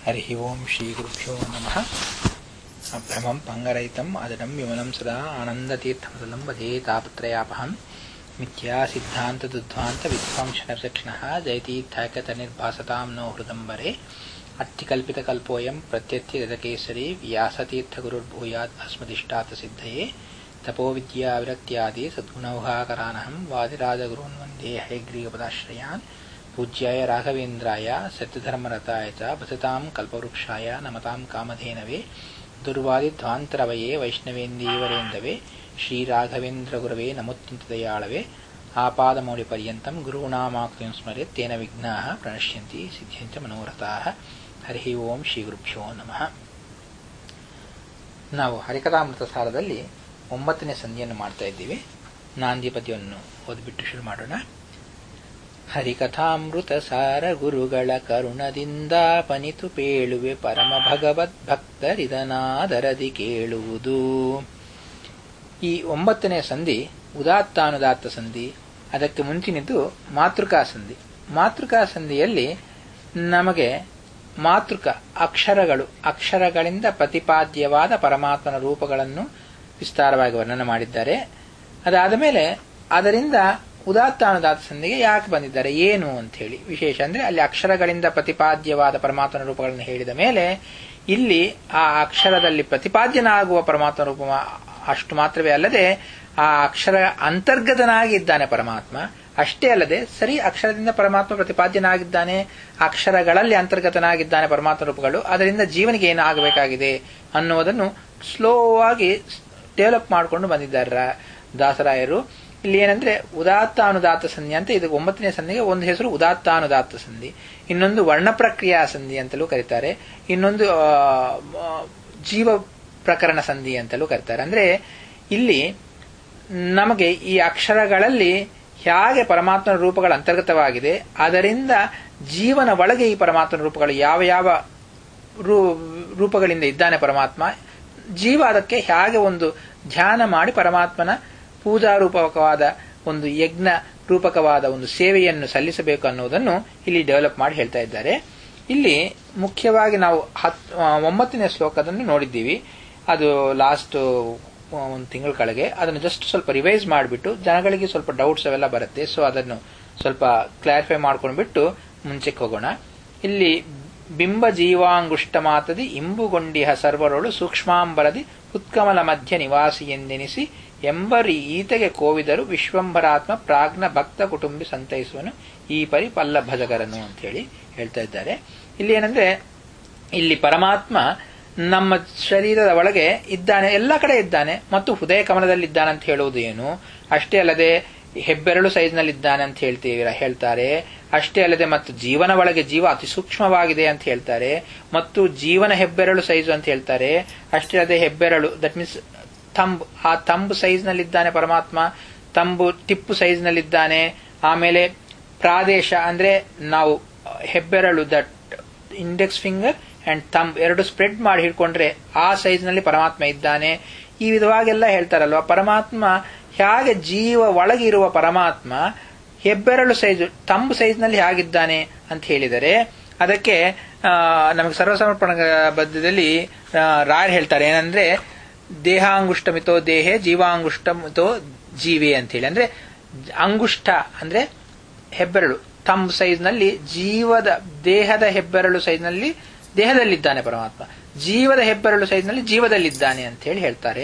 हरिः ओम् श्रीगुरुभ्यो नमः अभ्रमं पङ्गरहितम् अदनं विमलं सदा आनन्दतीर्थमतलं वदे तापत्रयापहं मिथ्यासिद्धान्तदुद्ध्वान्तविध्वंसनविचक्षणः जयतीर्थाकतनिर्भासतां नो हृदम्बरे अत्तिकल्पितकल्पोऽयं प्रत्यत्यगतकेसरी व्यासतीर्थगुरुर्भूयात् अस्मदिष्टात् सिद्धये तपोविद्याविरक्त्यादि सद्गुणौहाकरानहं वादिराजगुरून् वन्दे हयग्रीवपदाश्रयान् पूज्याय राघवेन्द्राय सत्यधर्मरताय च भसतां कल्पवृक्षाय नमतां कामधेनवे दुर्वादिध्वान्तरवये वैष्णवेन्दीवरेन्दवे श्रीराघवेन्द्रगुरवे नमोत्यन्तदयाळवे आपादमौलिपर्यन्तं गुरूणामाकृतिं स्मरेत् तेन विघ्नाः प्रणश्यन्ति सिद्ध्यन्त मनोरथाः ಹರಿ ಓಂ ಶ್ರೀ ಗುರುಭ್ಯೋ ನಮಃ ನಾವು ಹರಿಕಥಾಮೃತ ಸಾರದಲ್ಲಿ ಒಂಬತ್ತನೇ ಸಂಧಿಯನ್ನು ಮಾಡ್ತಾ ಇದ್ದೀವಿ ನಾಂದಿ ಪದ್ಯವನ್ನು ಓದ್ಬಿಟ್ಟು ಶುರು ಮಾಡೋಣ ಹರಿಕಥಾಮೃತ ಸಾರ ಗುರುಗಳ ಕರುಣದಿಂದ ಪನಿತು ಪೇಳುವೆ ಪರಮ ಭಗವದ್ ಭಕ್ತರಿದನಾದರದಿ ಕೇಳುವುದು ಈ ಒಂಬತ್ತನೇ ಸಂಧಿ ಉದಾತ್ತಾನುದಾತ್ತ ಸಂಧಿ ಅದಕ್ಕೆ ಮುಂಚಿನಿದ್ದು ಮಾತೃಕಾ ಸಂಧಿ ಮಾತೃಕಾ ಸಂಧಿಯಲ್ಲಿ ನಮಗೆ ಮಾತೃಕ ಅಕ್ಷರಗಳು ಅಕ್ಷರಗಳಿಂದ ಪ್ರತಿಪಾದ್ಯವಾದ ಪರಮಾತ್ಮನ ರೂಪಗಳನ್ನು ವಿಸ್ತಾರವಾಗಿ ವರ್ಣನೆ ಮಾಡಿದ್ದಾರೆ ಅದಾದ ಮೇಲೆ ಅದರಿಂದ ಉದಾತ್ತಾನುದಾತ ಸಂಧಿಗೆ ಯಾಕೆ ಬಂದಿದ್ದಾರೆ ಏನು ಅಂತ ಹೇಳಿ ವಿಶೇಷ ಅಂದ್ರೆ ಅಲ್ಲಿ ಅಕ್ಷರಗಳಿಂದ ಪ್ರತಿಪಾದ್ಯವಾದ ಪರಮಾತ್ಮನ ರೂಪಗಳನ್ನು ಹೇಳಿದ ಮೇಲೆ ಇಲ್ಲಿ ಆ ಅಕ್ಷರದಲ್ಲಿ ಪ್ರತಿಪಾದ್ಯನಾಗುವ ಪರಮಾತ್ಮ ರೂಪ ಅಷ್ಟು ಮಾತ್ರವೇ ಅಲ್ಲದೆ ಆ ಅಕ್ಷರ ಅಂತರ್ಗತನಾಗಿ ಇದ್ದಾನೆ ಪರಮಾತ್ಮ ಅಷ್ಟೇ ಅಲ್ಲದೆ ಸರಿ ಅಕ್ಷರದಿಂದ ಪರಮಾತ್ಮ ಪ್ರತಿಪಾದ್ಯನಾಗಿದ್ದಾನೆ ಅಕ್ಷರಗಳಲ್ಲಿ ಅಂತರ್ಗತನಾಗಿದ್ದಾನೆ ಪರಮಾತ್ಮ ರೂಪಗಳು ಅದರಿಂದ ಜೀವನಿಗೆ ಏನು ಆಗಬೇಕಾಗಿದೆ ಅನ್ನುವುದನ್ನು ಸ್ಲೋ ಆಗಿ ಡೆವಲಪ್ ಮಾಡಿಕೊಂಡು ಬಂದಿದ್ದಾರೆ ದಾಸರಾಯರು ಇಲ್ಲಿ ಏನಂದ್ರೆ ಉದಾತ್ತಾನುದಾತ ಸಂಧಿ ಅಂತ ಇದು ಒಂಬತ್ತನೇ ಸಂಧಿಗೆ ಒಂದು ಹೆಸರು ಉದಾತ್ತಾನುದಾತ ಸಂಧಿ ಇನ್ನೊಂದು ವರ್ಣ ಪ್ರಕ್ರಿಯಾ ಸಂಧಿ ಅಂತಲೂ ಕರೀತಾರೆ ಇನ್ನೊಂದು ಜೀವ ಪ್ರಕರಣ ಸಂಧಿ ಅಂತಲೂ ಕರೀತಾರೆ ಅಂದ್ರೆ ಇಲ್ಲಿ ನಮಗೆ ಈ ಅಕ್ಷರಗಳಲ್ಲಿ ಹೇಗೆ ಪರಮಾತ್ಮನ ರೂಪಗಳ ಅಂತರ್ಗತವಾಗಿದೆ ಅದರಿಂದ ಜೀವನ ಒಳಗೆ ಈ ಪರಮಾತ್ಮನ ರೂಪಗಳು ಯಾವ ಯಾವ ರೂಪಗಳಿಂದ ಇದ್ದಾನೆ ಪರಮಾತ್ಮ ಜೀವ ಅದಕ್ಕೆ ಹೇಗೆ ಒಂದು ಧ್ಯಾನ ಮಾಡಿ ಪರಮಾತ್ಮನ ಪೂಜಾ ರೂಪಕವಾದ ಒಂದು ಯಜ್ಞ ರೂಪಕವಾದ ಒಂದು ಸೇವೆಯನ್ನು ಸಲ್ಲಿಸಬೇಕು ಅನ್ನೋದನ್ನು ಇಲ್ಲಿ ಡೆವಲಪ್ ಮಾಡಿ ಹೇಳ್ತಾ ಇದ್ದಾರೆ ಇಲ್ಲಿ ಮುಖ್ಯವಾಗಿ ನಾವು ಹತ್ ಒಂಬತ್ತನೇ ಶ್ಲೋಕದನ್ನು ನೋಡಿದ್ದೀವಿ ಅದು ಲಾಸ್ಟ್ ಒಂದು ತಿಂಗಳ ಕೆಳಗೆ ಅದನ್ನು ಜಸ್ಟ್ ಸ್ವಲ್ಪ ರಿವೈಸ್ ಮಾಡಿಬಿಟ್ಟು ಜನಗಳಿಗೆ ಸ್ವಲ್ಪ ಡೌಟ್ಸ್ ಅವೆಲ್ಲ ಬರುತ್ತೆ ಸೊ ಅದನ್ನು ಸ್ವಲ್ಪ ಕ್ಲಾರಿಫೈ ಮಾಡ್ಕೊಂಡ್ಬಿಟ್ಟು ಮುಂಚೆಗೆ ಹೋಗೋಣ ಇಲ್ಲಿ ಬಿಂಬ ಜೀವಾಂಗುಷ್ಟ ಮಾತದಿ ಇಂಬುಗೊಂಡಿಹ ಸರ್ವರೊಳು ಸೂಕ್ಷ್ಮಾಂಬರದಿ ಉತ್ಕಮಲ ಮಧ್ಯ ನಿವಾಸಿ ಎಂದೆನಿಸಿ ಎಂಬರಿ ಈತೆಗೆ ಕೋವಿದರು ವಿಶ್ವಂಬರಾತ್ಮ ಪ್ರಾಜ್ಞ ಭಕ್ತ ಕುಟುಂಬಿ ಸಂತೈಸುವನು ಈ ಪರಿ ಪಲ್ಲ ಭಜಗರನು ಅಂತ ಹೇಳಿ ಹೇಳ್ತಾ ಇದ್ದಾರೆ ಇಲ್ಲಿ ಏನಂದ್ರೆ ಇಲ್ಲಿ ಪರಮಾತ್ಮ ನಮ್ಮ ಶರೀರದ ಒಳಗೆ ಇದ್ದಾನೆ ಎಲ್ಲ ಕಡೆ ಇದ್ದಾನೆ ಮತ್ತು ಹೃದಯ ಕಮಲದಲ್ಲಿದ್ದಾನೆ ಅಂತ ಹೇಳುವುದು ಏನು ಅಷ್ಟೇ ಅಲ್ಲದೆ ಹೆಬ್ಬೆರಳು ಸೈಜ್ನಲ್ಲಿ ಇದ್ದಾನೆ ಅಂತ ಹೇಳ್ತೀವಿ ಹೇಳ್ತಾರೆ ಅಷ್ಟೇ ಅಲ್ಲದೆ ಮತ್ತು ಜೀವನ ಒಳಗೆ ಜೀವ ಅತಿ ಸೂಕ್ಷ್ಮವಾಗಿದೆ ಅಂತ ಹೇಳ್ತಾರೆ ಮತ್ತು ಜೀವನ ಹೆಬ್ಬೆರಳು ಸೈಜು ಅಂತ ಹೇಳ್ತಾರೆ ಅಷ್ಟೇ ಅಲ್ಲದೆ ಹೆಬ್ಬೆರಳು ದಟ್ ಮೀನ್ಸ್ ಥಂಬ್ ಆ ಥಂಬ್ ಸೈಜ್ ನಲ್ಲಿದ್ದಾನೆ ಪರಮಾತ್ಮ ತಂಬು ಟಿಪ್ಪು ಸೈಜ್ ನಲ್ಲಿದ್ದಾನೆ ಆಮೇಲೆ ಪ್ರಾದೇಶ ಅಂದ್ರೆ ನಾವು ಹೆಬ್ಬೆರಳು that index finger and thumb ಎರಡು ಸ್ಪ್ರೆಡ್ ಮಾಡಿ ಹಿಡ್ಕೊಂಡ್ರೆ ಆ ಸೈಜ್ ನಲ್ಲಿ ಪರಮಾತ್ಮ ಇದ್ದಾನೆ ಈ ವಿಧವಾಗೆಲ್ಲ ಹೇಳ್ತಾರಲ್ವ ಪರಮಾತ್ಮ ಹೇಗೆ ಜೀವ ಒಳಗಿರುವ ಪರಮಾತ್ಮ ಹೆಬ್ಬೆರಳು ಸೈಜ್ ತಂಬ್ ಸೈಜ್ ನಲ್ಲಿ ಹೇಗಿದ್ದಾನೆ ಅಂತ ಹೇಳಿದರೆ ಅದಕ್ಕೆ ನಮಗೆ ಸರ್ವಸಮರ್ಪಣ ಬದ್ಧದಲ್ಲಿ ರಾಯರ್ ಹೇಳ್ತಾರೆ ಏನಂದ್ರೆ ದೇಹಾಂಗುಷ್ಟಮಿತೋ ದೇಹೆ ಜೀವಾಂಗುಷ್ಟಮಿತೋ ಜೀವೆ ಅಂತ ಹೇಳಿ ಅಂದ್ರೆ ಅಂಗುಷ್ಟ ಅಂದ್ರೆ ಹೆಬ್ಬೆರಳು ತಂಬ್ ಸೈಜ್ ನಲ್ಲಿ ಜೀವದ ದೇಹದ ಹೆಬ್ಬೆರಳು ಸೈಜ್ ನಲ್ಲಿ ದೇಹದಲ್ಲಿದ್ದಾನೆ ಪರಮಾತ್ಮ ಜೀವದ ಹೆಬ್ಬೆರಳು ಸೈಜ್ನಲ್ಲಿ ಜೀವದಲ್ಲಿದ್ದಾನೆ ಅಂತ ಹೇಳಿ ಹೇಳ್ತಾರೆ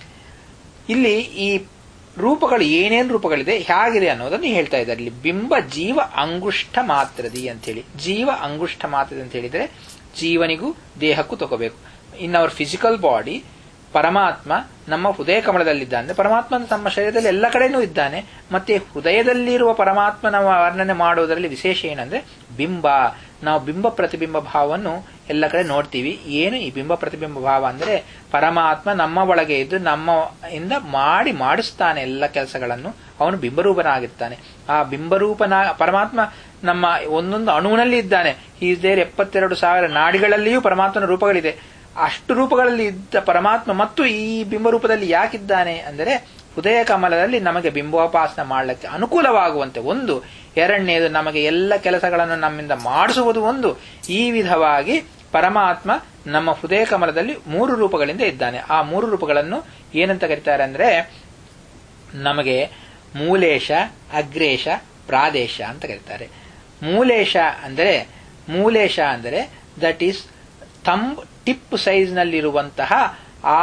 ಇಲ್ಲಿ ಈ ರೂಪಗಳು ಏನೇನು ರೂಪಗಳಿದೆ ಹೇಗಿದೆ ಅನ್ನೋದನ್ನು ಹೇಳ್ತಾ ಇದ್ದಾರೆ ಇಲ್ಲಿ ಬಿಂಬ ಜೀವ ಅಂಗುಷ್ಟ ಮಾತ್ರದಿ ಅಂತ ಹೇಳಿ ಜೀವ ಅಂಗುಷ್ಟ ಮಾತ್ರದಿ ಅಂತ ಹೇಳಿದ್ರೆ ಜೀವನಿಗೂ ದೇಹಕ್ಕೂ ತಗೋಬೇಕು ಇನ್ ಅವರ್ ಫಿಸಿಕಲ್ ಬಾಡಿ ಪರಮಾತ್ಮ ನಮ್ಮ ಹೃದಯ ಕಮಲದಲ್ಲಿದ್ದಾನೆ ಪರಮಾತ್ಮ ನಮ್ಮ ಶರೀರದಲ್ಲಿ ಎಲ್ಲ ಕಡೆನೂ ಇದ್ದಾನೆ ಮತ್ತೆ ಹೃದಯದಲ್ಲಿರುವ ಪರಮಾತ್ಮನ ವರ್ಣನೆ ಮಾಡುವುದರಲ್ಲಿ ವಿಶೇಷ ಏನಂದ್ರೆ ಬಿಂಬ ನಾವು ಬಿಂಬ ಪ್ರತಿಬಿಂಬ ಭಾವವನ್ನು ಎಲ್ಲ ಕಡೆ ನೋಡ್ತೀವಿ ಏನು ಈ ಬಿಂಬ ಪ್ರತಿಬಿಂಬ ಭಾವ ಅಂದ್ರೆ ಪರಮಾತ್ಮ ನಮ್ಮ ಒಳಗೆ ಇದ್ದು ನಮ್ಮ ಇಂದ ಮಾಡಿ ಮಾಡಿಸ್ತಾನೆ ಎಲ್ಲ ಕೆಲಸಗಳನ್ನು ಅವನು ಬಿಂಬರೂಪನಾಗಿರ್ತಾನೆ ಆ ಬಿಂಬರೂಪನ ಪರಮಾತ್ಮ ನಮ್ಮ ಒಂದೊಂದು ಅಣುವಿನಲ್ಲಿ ಇದ್ದಾನೆ ಈಸ್ ದೇರ್ ಎಪ್ಪತ್ತೆರಡು ಸಾವಿರ ನಾಡಿಗಳಲ್ಲಿಯೂ ಪರಮಾತ್ಮನ ರೂಪಗಳಿದೆ ಅಷ್ಟು ರೂಪಗಳಲ್ಲಿ ಇದ್ದ ಪರಮಾತ್ಮ ಮತ್ತು ಈ ಬಿಂಬರೂಪದಲ್ಲಿ ಯಾಕಿದ್ದಾನೆ ಅಂದರೆ ಹೃದಯ ಕಮಲದಲ್ಲಿ ನಮಗೆ ಬಿಂಬೋಪಾಸನ ಮಾಡಲಿಕ್ಕೆ ಅನುಕೂಲವಾಗುವಂತೆ ಒಂದು ಎರಡನೇದು ನಮಗೆ ಎಲ್ಲ ಕೆಲಸಗಳನ್ನು ನಮ್ಮಿಂದ ಮಾಡಿಸುವುದು ಒಂದು ಈ ವಿಧವಾಗಿ ಪರಮಾತ್ಮ ನಮ್ಮ ಹೃದಯ ಕಮಲದಲ್ಲಿ ಮೂರು ರೂಪಗಳಿಂದ ಇದ್ದಾನೆ ಆ ಮೂರು ರೂಪಗಳನ್ನು ಏನಂತ ಕರೀತಾರೆ ಅಂದ್ರೆ ನಮಗೆ ಮೂಲೇಶ ಅಗ್ರೇಶ ಪ್ರಾದೇಶ ಅಂತ ಕರೀತಾರೆ ಮೂಲೇಶ ಅಂದರೆ ಮೂಲೇಶ ಅಂದರೆ ದಟ್ ಈಸ್ ಥಂಬ್ ಟಿಪ್ ಸೈಜ್ನಲ್ಲಿರುವಂತಹ ಆ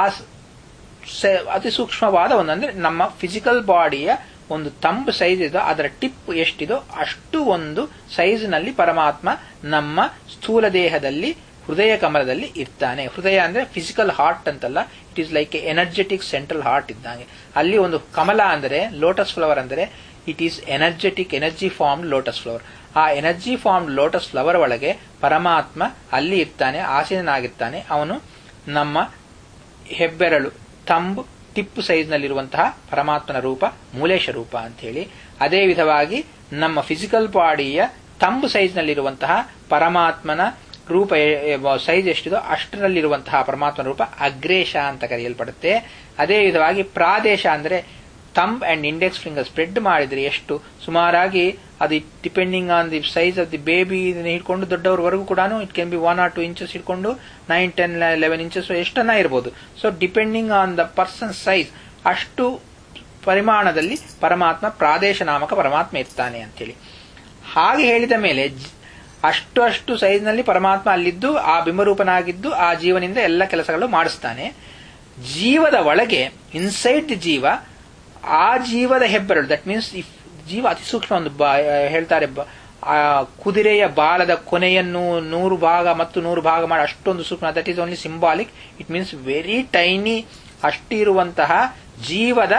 ಅತಿ ಸೂಕ್ಷ್ಮವಾದ ಒಂದು ಅಂದ್ರೆ ನಮ್ಮ ಫಿಸಿಕಲ್ ಬಾಡಿಯ ಒಂದು ತಂಬ್ ಸೈಜ್ ಇದೋ ಅದರ ಟಿಪ್ ಎಷ್ಟಿದೋ ಅಷ್ಟು ಒಂದು ಸೈಜ್ನಲ್ಲಿ ಪರಮಾತ್ಮ ನಮ್ಮ ಸ್ಥೂಲ ದೇಹದಲ್ಲಿ ಹೃದಯ ಕಮಲದಲ್ಲಿ ಇರ್ತಾನೆ ಹೃದಯ ಅಂದ್ರೆ ಫಿಸಿಕಲ್ ಹಾರ್ಟ್ ಅಂತಲ್ಲ it is like a energetic central heart ಇದ್ದಂಗೆ ಅಲ್ಲಿ ಒಂದು ಕಮಲ ಅಂದರೆ ಲೋಟಸ್ ಫ್ಲವರ್ ಅಂದರೆ it is energetic energy form lotus flower ಆ ಎನರ್ಜಿ ಫಾರ್ಮ್ ಲೋಟಸ್ ಫ್ಲವರ್ ಒಳಗೆ ಪರಮಾತ್ಮ ಅಲ್ಲಿ ಇರ್ತಾನೆ ಆಸೀನನಾಗಿರ್ತಾನೆ ಅವನು ನಮ್ಮ ಹೆಬ್ಬೆರಳು ತಂಬ್ ಟಿಪ್ಪು ಸೈಜ್ನಲ್ಲಿರುವಂತಹ ಪರಮಾತ್ಮನ ರೂಪ ಮೂಲೇಶ ರೂಪ ಅಂತ ಹೇಳಿ ಅದೇ ವಿಧವಾಗಿ ನಮ್ಮ ಫಿಸಿಕಲ್ ಬಾಡಿಯ ತಂಬ್ ಸೈಜ್ನಲ್ಲಿರುವಂತಹ ಪರಮಾತ್ಮನ ರೂಪ ಸೈಜ್ ಎಷ್ಟಿದೋ ಅಷ್ಟರಲ್ಲಿರುವಂತಹ ಪರಮಾತ್ಮನ ರೂಪ ಅಗ್ರೇಶ ಅಂತ ಕರೆಯಲ್ಪಡುತ್ತೆ ಅದೇ ವಿಧವಾಗಿ ಪ್ರಾದೇಶ ಅಂದ್ರೆ thumb and index finger spread ಮಾಡಿದ್ರೆ ಎಷ್ಟು ಸುಮಾರಾಗಿ ಅದು depending on the size of the baby ಇದನ್ನ ಹಿಡ್ಕೊಂಡು ದೊಡ್ಡವರವರೆಗೂ ಕೂಡ it can be one or two inches ಹಿಡ್ಕೊಂಡು ನೈನ್ ಟೆನ್ ಲೆವೆನ್ ಇಂಚಸ್ ಎಷ್ಟನ್ನ ಇರಬಹುದು so depending on the person size ಅಷ್ಟು ಪರಿಮಾಣದಲ್ಲಿ ಪರಮಾತ್ಮ ಪ್ರಾದೇಶ ನಾಮಕ ಪರಮಾತ್ಮ ಇರ್ತಾನೆ ಅಂತೇಳಿ ಹಾಗೆ ಹೇಳಿದ ಮೇಲೆ ಅಷ್ಟು ಅಷ್ಟು ಸೈಜ್ನಲ್ಲಿ ಪರಮಾತ್ಮ ಅಲ್ಲಿದ್ದು ಆ ಬಿಂಬರೂಪನಾಗಿದ್ದು ಆ ಜೀವನಿಂದ ಎಲ್ಲ ಕೆಲಸಗಳು ಮಾಡಿಸ್ತಾನೆ ಜೀವದ ಒಳಗೆ ಇನ್ಸೈಡ್ ದಿ ಜೀವ ಆ ಜೀವದ ಹೆಬ್ಬೆರಳು ದಟ್ ಮೀನ್ಸ್ ಇಫ್ ಜೀವ ಅತಿ ಸೂಕ್ಷ್ಮ ಒಂದು ಹೇಳ್ತಾರೆ ಆ ಕುದುರೆಯ ಬಾಲದ ಕೊನೆಯನ್ನು ನೂರು ಭಾಗ ಮತ್ತು ನೂರು ಭಾಗ ಮಾಡಿ ಅಷ್ಟೊಂದು ಸೂಕ್ಷ್ಮ that is only symbolic it means very tiny ಅಷ್ಟಿರುವಂತಹ ಜೀವದ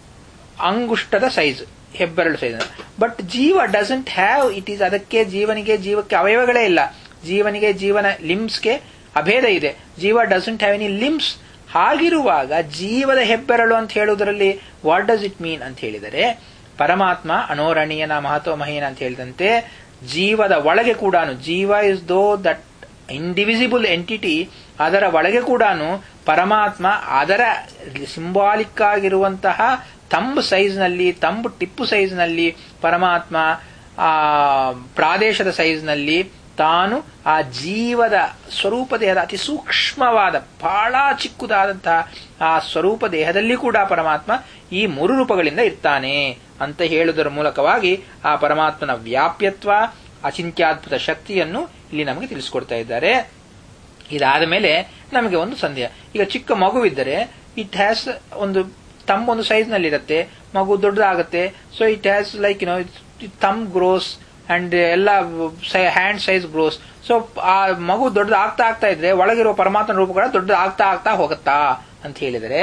ಅಂಗುಷ್ಟದ ಸೈಜ್ ಹೆಬ್ಬೆರಳು ಸೈಜ್ ಬಟ್ ಜೀವ ಡಸಂಟ್ ಹ್ಯಾವ್ ಇಟ್ ಈಸ್ ಅದಕ್ಕೆ ಜೀವನಿಗೆ ಜೀವಕ್ಕೆ ಅವಯವಗಳೇ ಇಲ್ಲ ಜೀವನಿಗೆ ಜೀವನ ಲಿಮ್ಸ್ಗೆ ಅಭೇದ ಇದೆ ಜೀವ ಡಸಂಟ್ ಹ್ಯಾವ್ ಎನಿ ಲಿಮ್ಸ್ ಹಾಗಿರುವಾಗ ಜೀವದ ಹೆಬ್ಬೆರಳು ಅಂತ ಹೇಳುವುದರಲ್ಲಿ ವಾಟ್ ಡಸ್ ಇಟ್ ಮೀನ್ ಅಂತ ಹೇಳಿದರೆ ಪರಮಾತ್ಮ ಅನೋರಣೀಯನ ಮಹತ್ವ ಮಹೀನ ಅಂತ ಹೇಳಿದಂತೆ ಜೀವದ ಒಳಗೆ ಕೂಡ ಜೀವ ಇಸ್ ದೋ ದಟ್ ಇಂಡಿವಿಸಿಬಲ್ ಎಂಟಿಟಿ ಅದರ ಒಳಗೆ ಕೂಡ ಪರಮಾತ್ಮ ಅದರ ಸಿಂಬಾಲಿಕ್ ಆಗಿರುವಂತಹ ತಂಬ್ ಸೈಜ್ನಲ್ಲಿ ತಂಬ್ ಟಿಪ್ಪು ಸೈಜ್ನಲ್ಲಿ ಪರಮಾತ್ಮ ಆ ಪ್ರಾದೇಶದ ಸೈಜ್ನಲ್ಲಿ ತಾನು ಆ ಜೀವದ ಸ್ವರೂಪ ದೇಹದ ಅತಿ ಸೂಕ್ಷ್ಮವಾದ ಬಹಳ ಚಿಕ್ಕದಾದಂತಹ ಆ ಸ್ವರೂಪ ದೇಹದಲ್ಲಿ ಕೂಡ ಪರಮಾತ್ಮ ಈ ಮೂರು ರೂಪಗಳಿಂದ ಇರ್ತಾನೆ ಅಂತ ಹೇಳುವುದರ ಮೂಲಕವಾಗಿ ಆ ಪರಮಾತ್ಮನ ವ್ಯಾಪ್ಯತ್ವ ಅಚಿಂತ್ಯಾದ್ಭುತ ಶಕ್ತಿಯನ್ನು ಇಲ್ಲಿ ನಮಗೆ ತಿಳಿಸಿಕೊಡ್ತಾ ಇದ್ದಾರೆ ಇದಾದ ಮೇಲೆ ನಮಗೆ ಒಂದು ಸಂದೇಹ ಈಗ ಚಿಕ್ಕ ಮಗುವಿದ್ದರೆ ಇಟ್ ಹ್ಯಾಸ್ ಒಂದು ತಮ್ಮ ಒಂದು ಸೈಜ್ ನಲ್ಲಿ ಇರುತ್ತೆ ಮಗು ದೊಡ್ಡದಾಗುತ್ತೆ so it has like you know thumb grows and ಎಲ್ಲ ಹ್ಯಾಂಡ್ ಸೈಜ್ ಗ್ರೋಸ್ ಸೊ ಆ ಮಗು ದೊಡ್ಡದು ಆಗ್ತಾ ಆಗ್ತಾ ಇದ್ರೆ ಒಳಗಿರುವ ಪರಮಾತ್ಮ ರೂಪಗಳ ದೊಡ್ಡದು ಆಗ್ತಾ ಆಗ್ತಾ ಹೋಗುತ್ತಾ ಅಂತ ಹೇಳಿದರೆ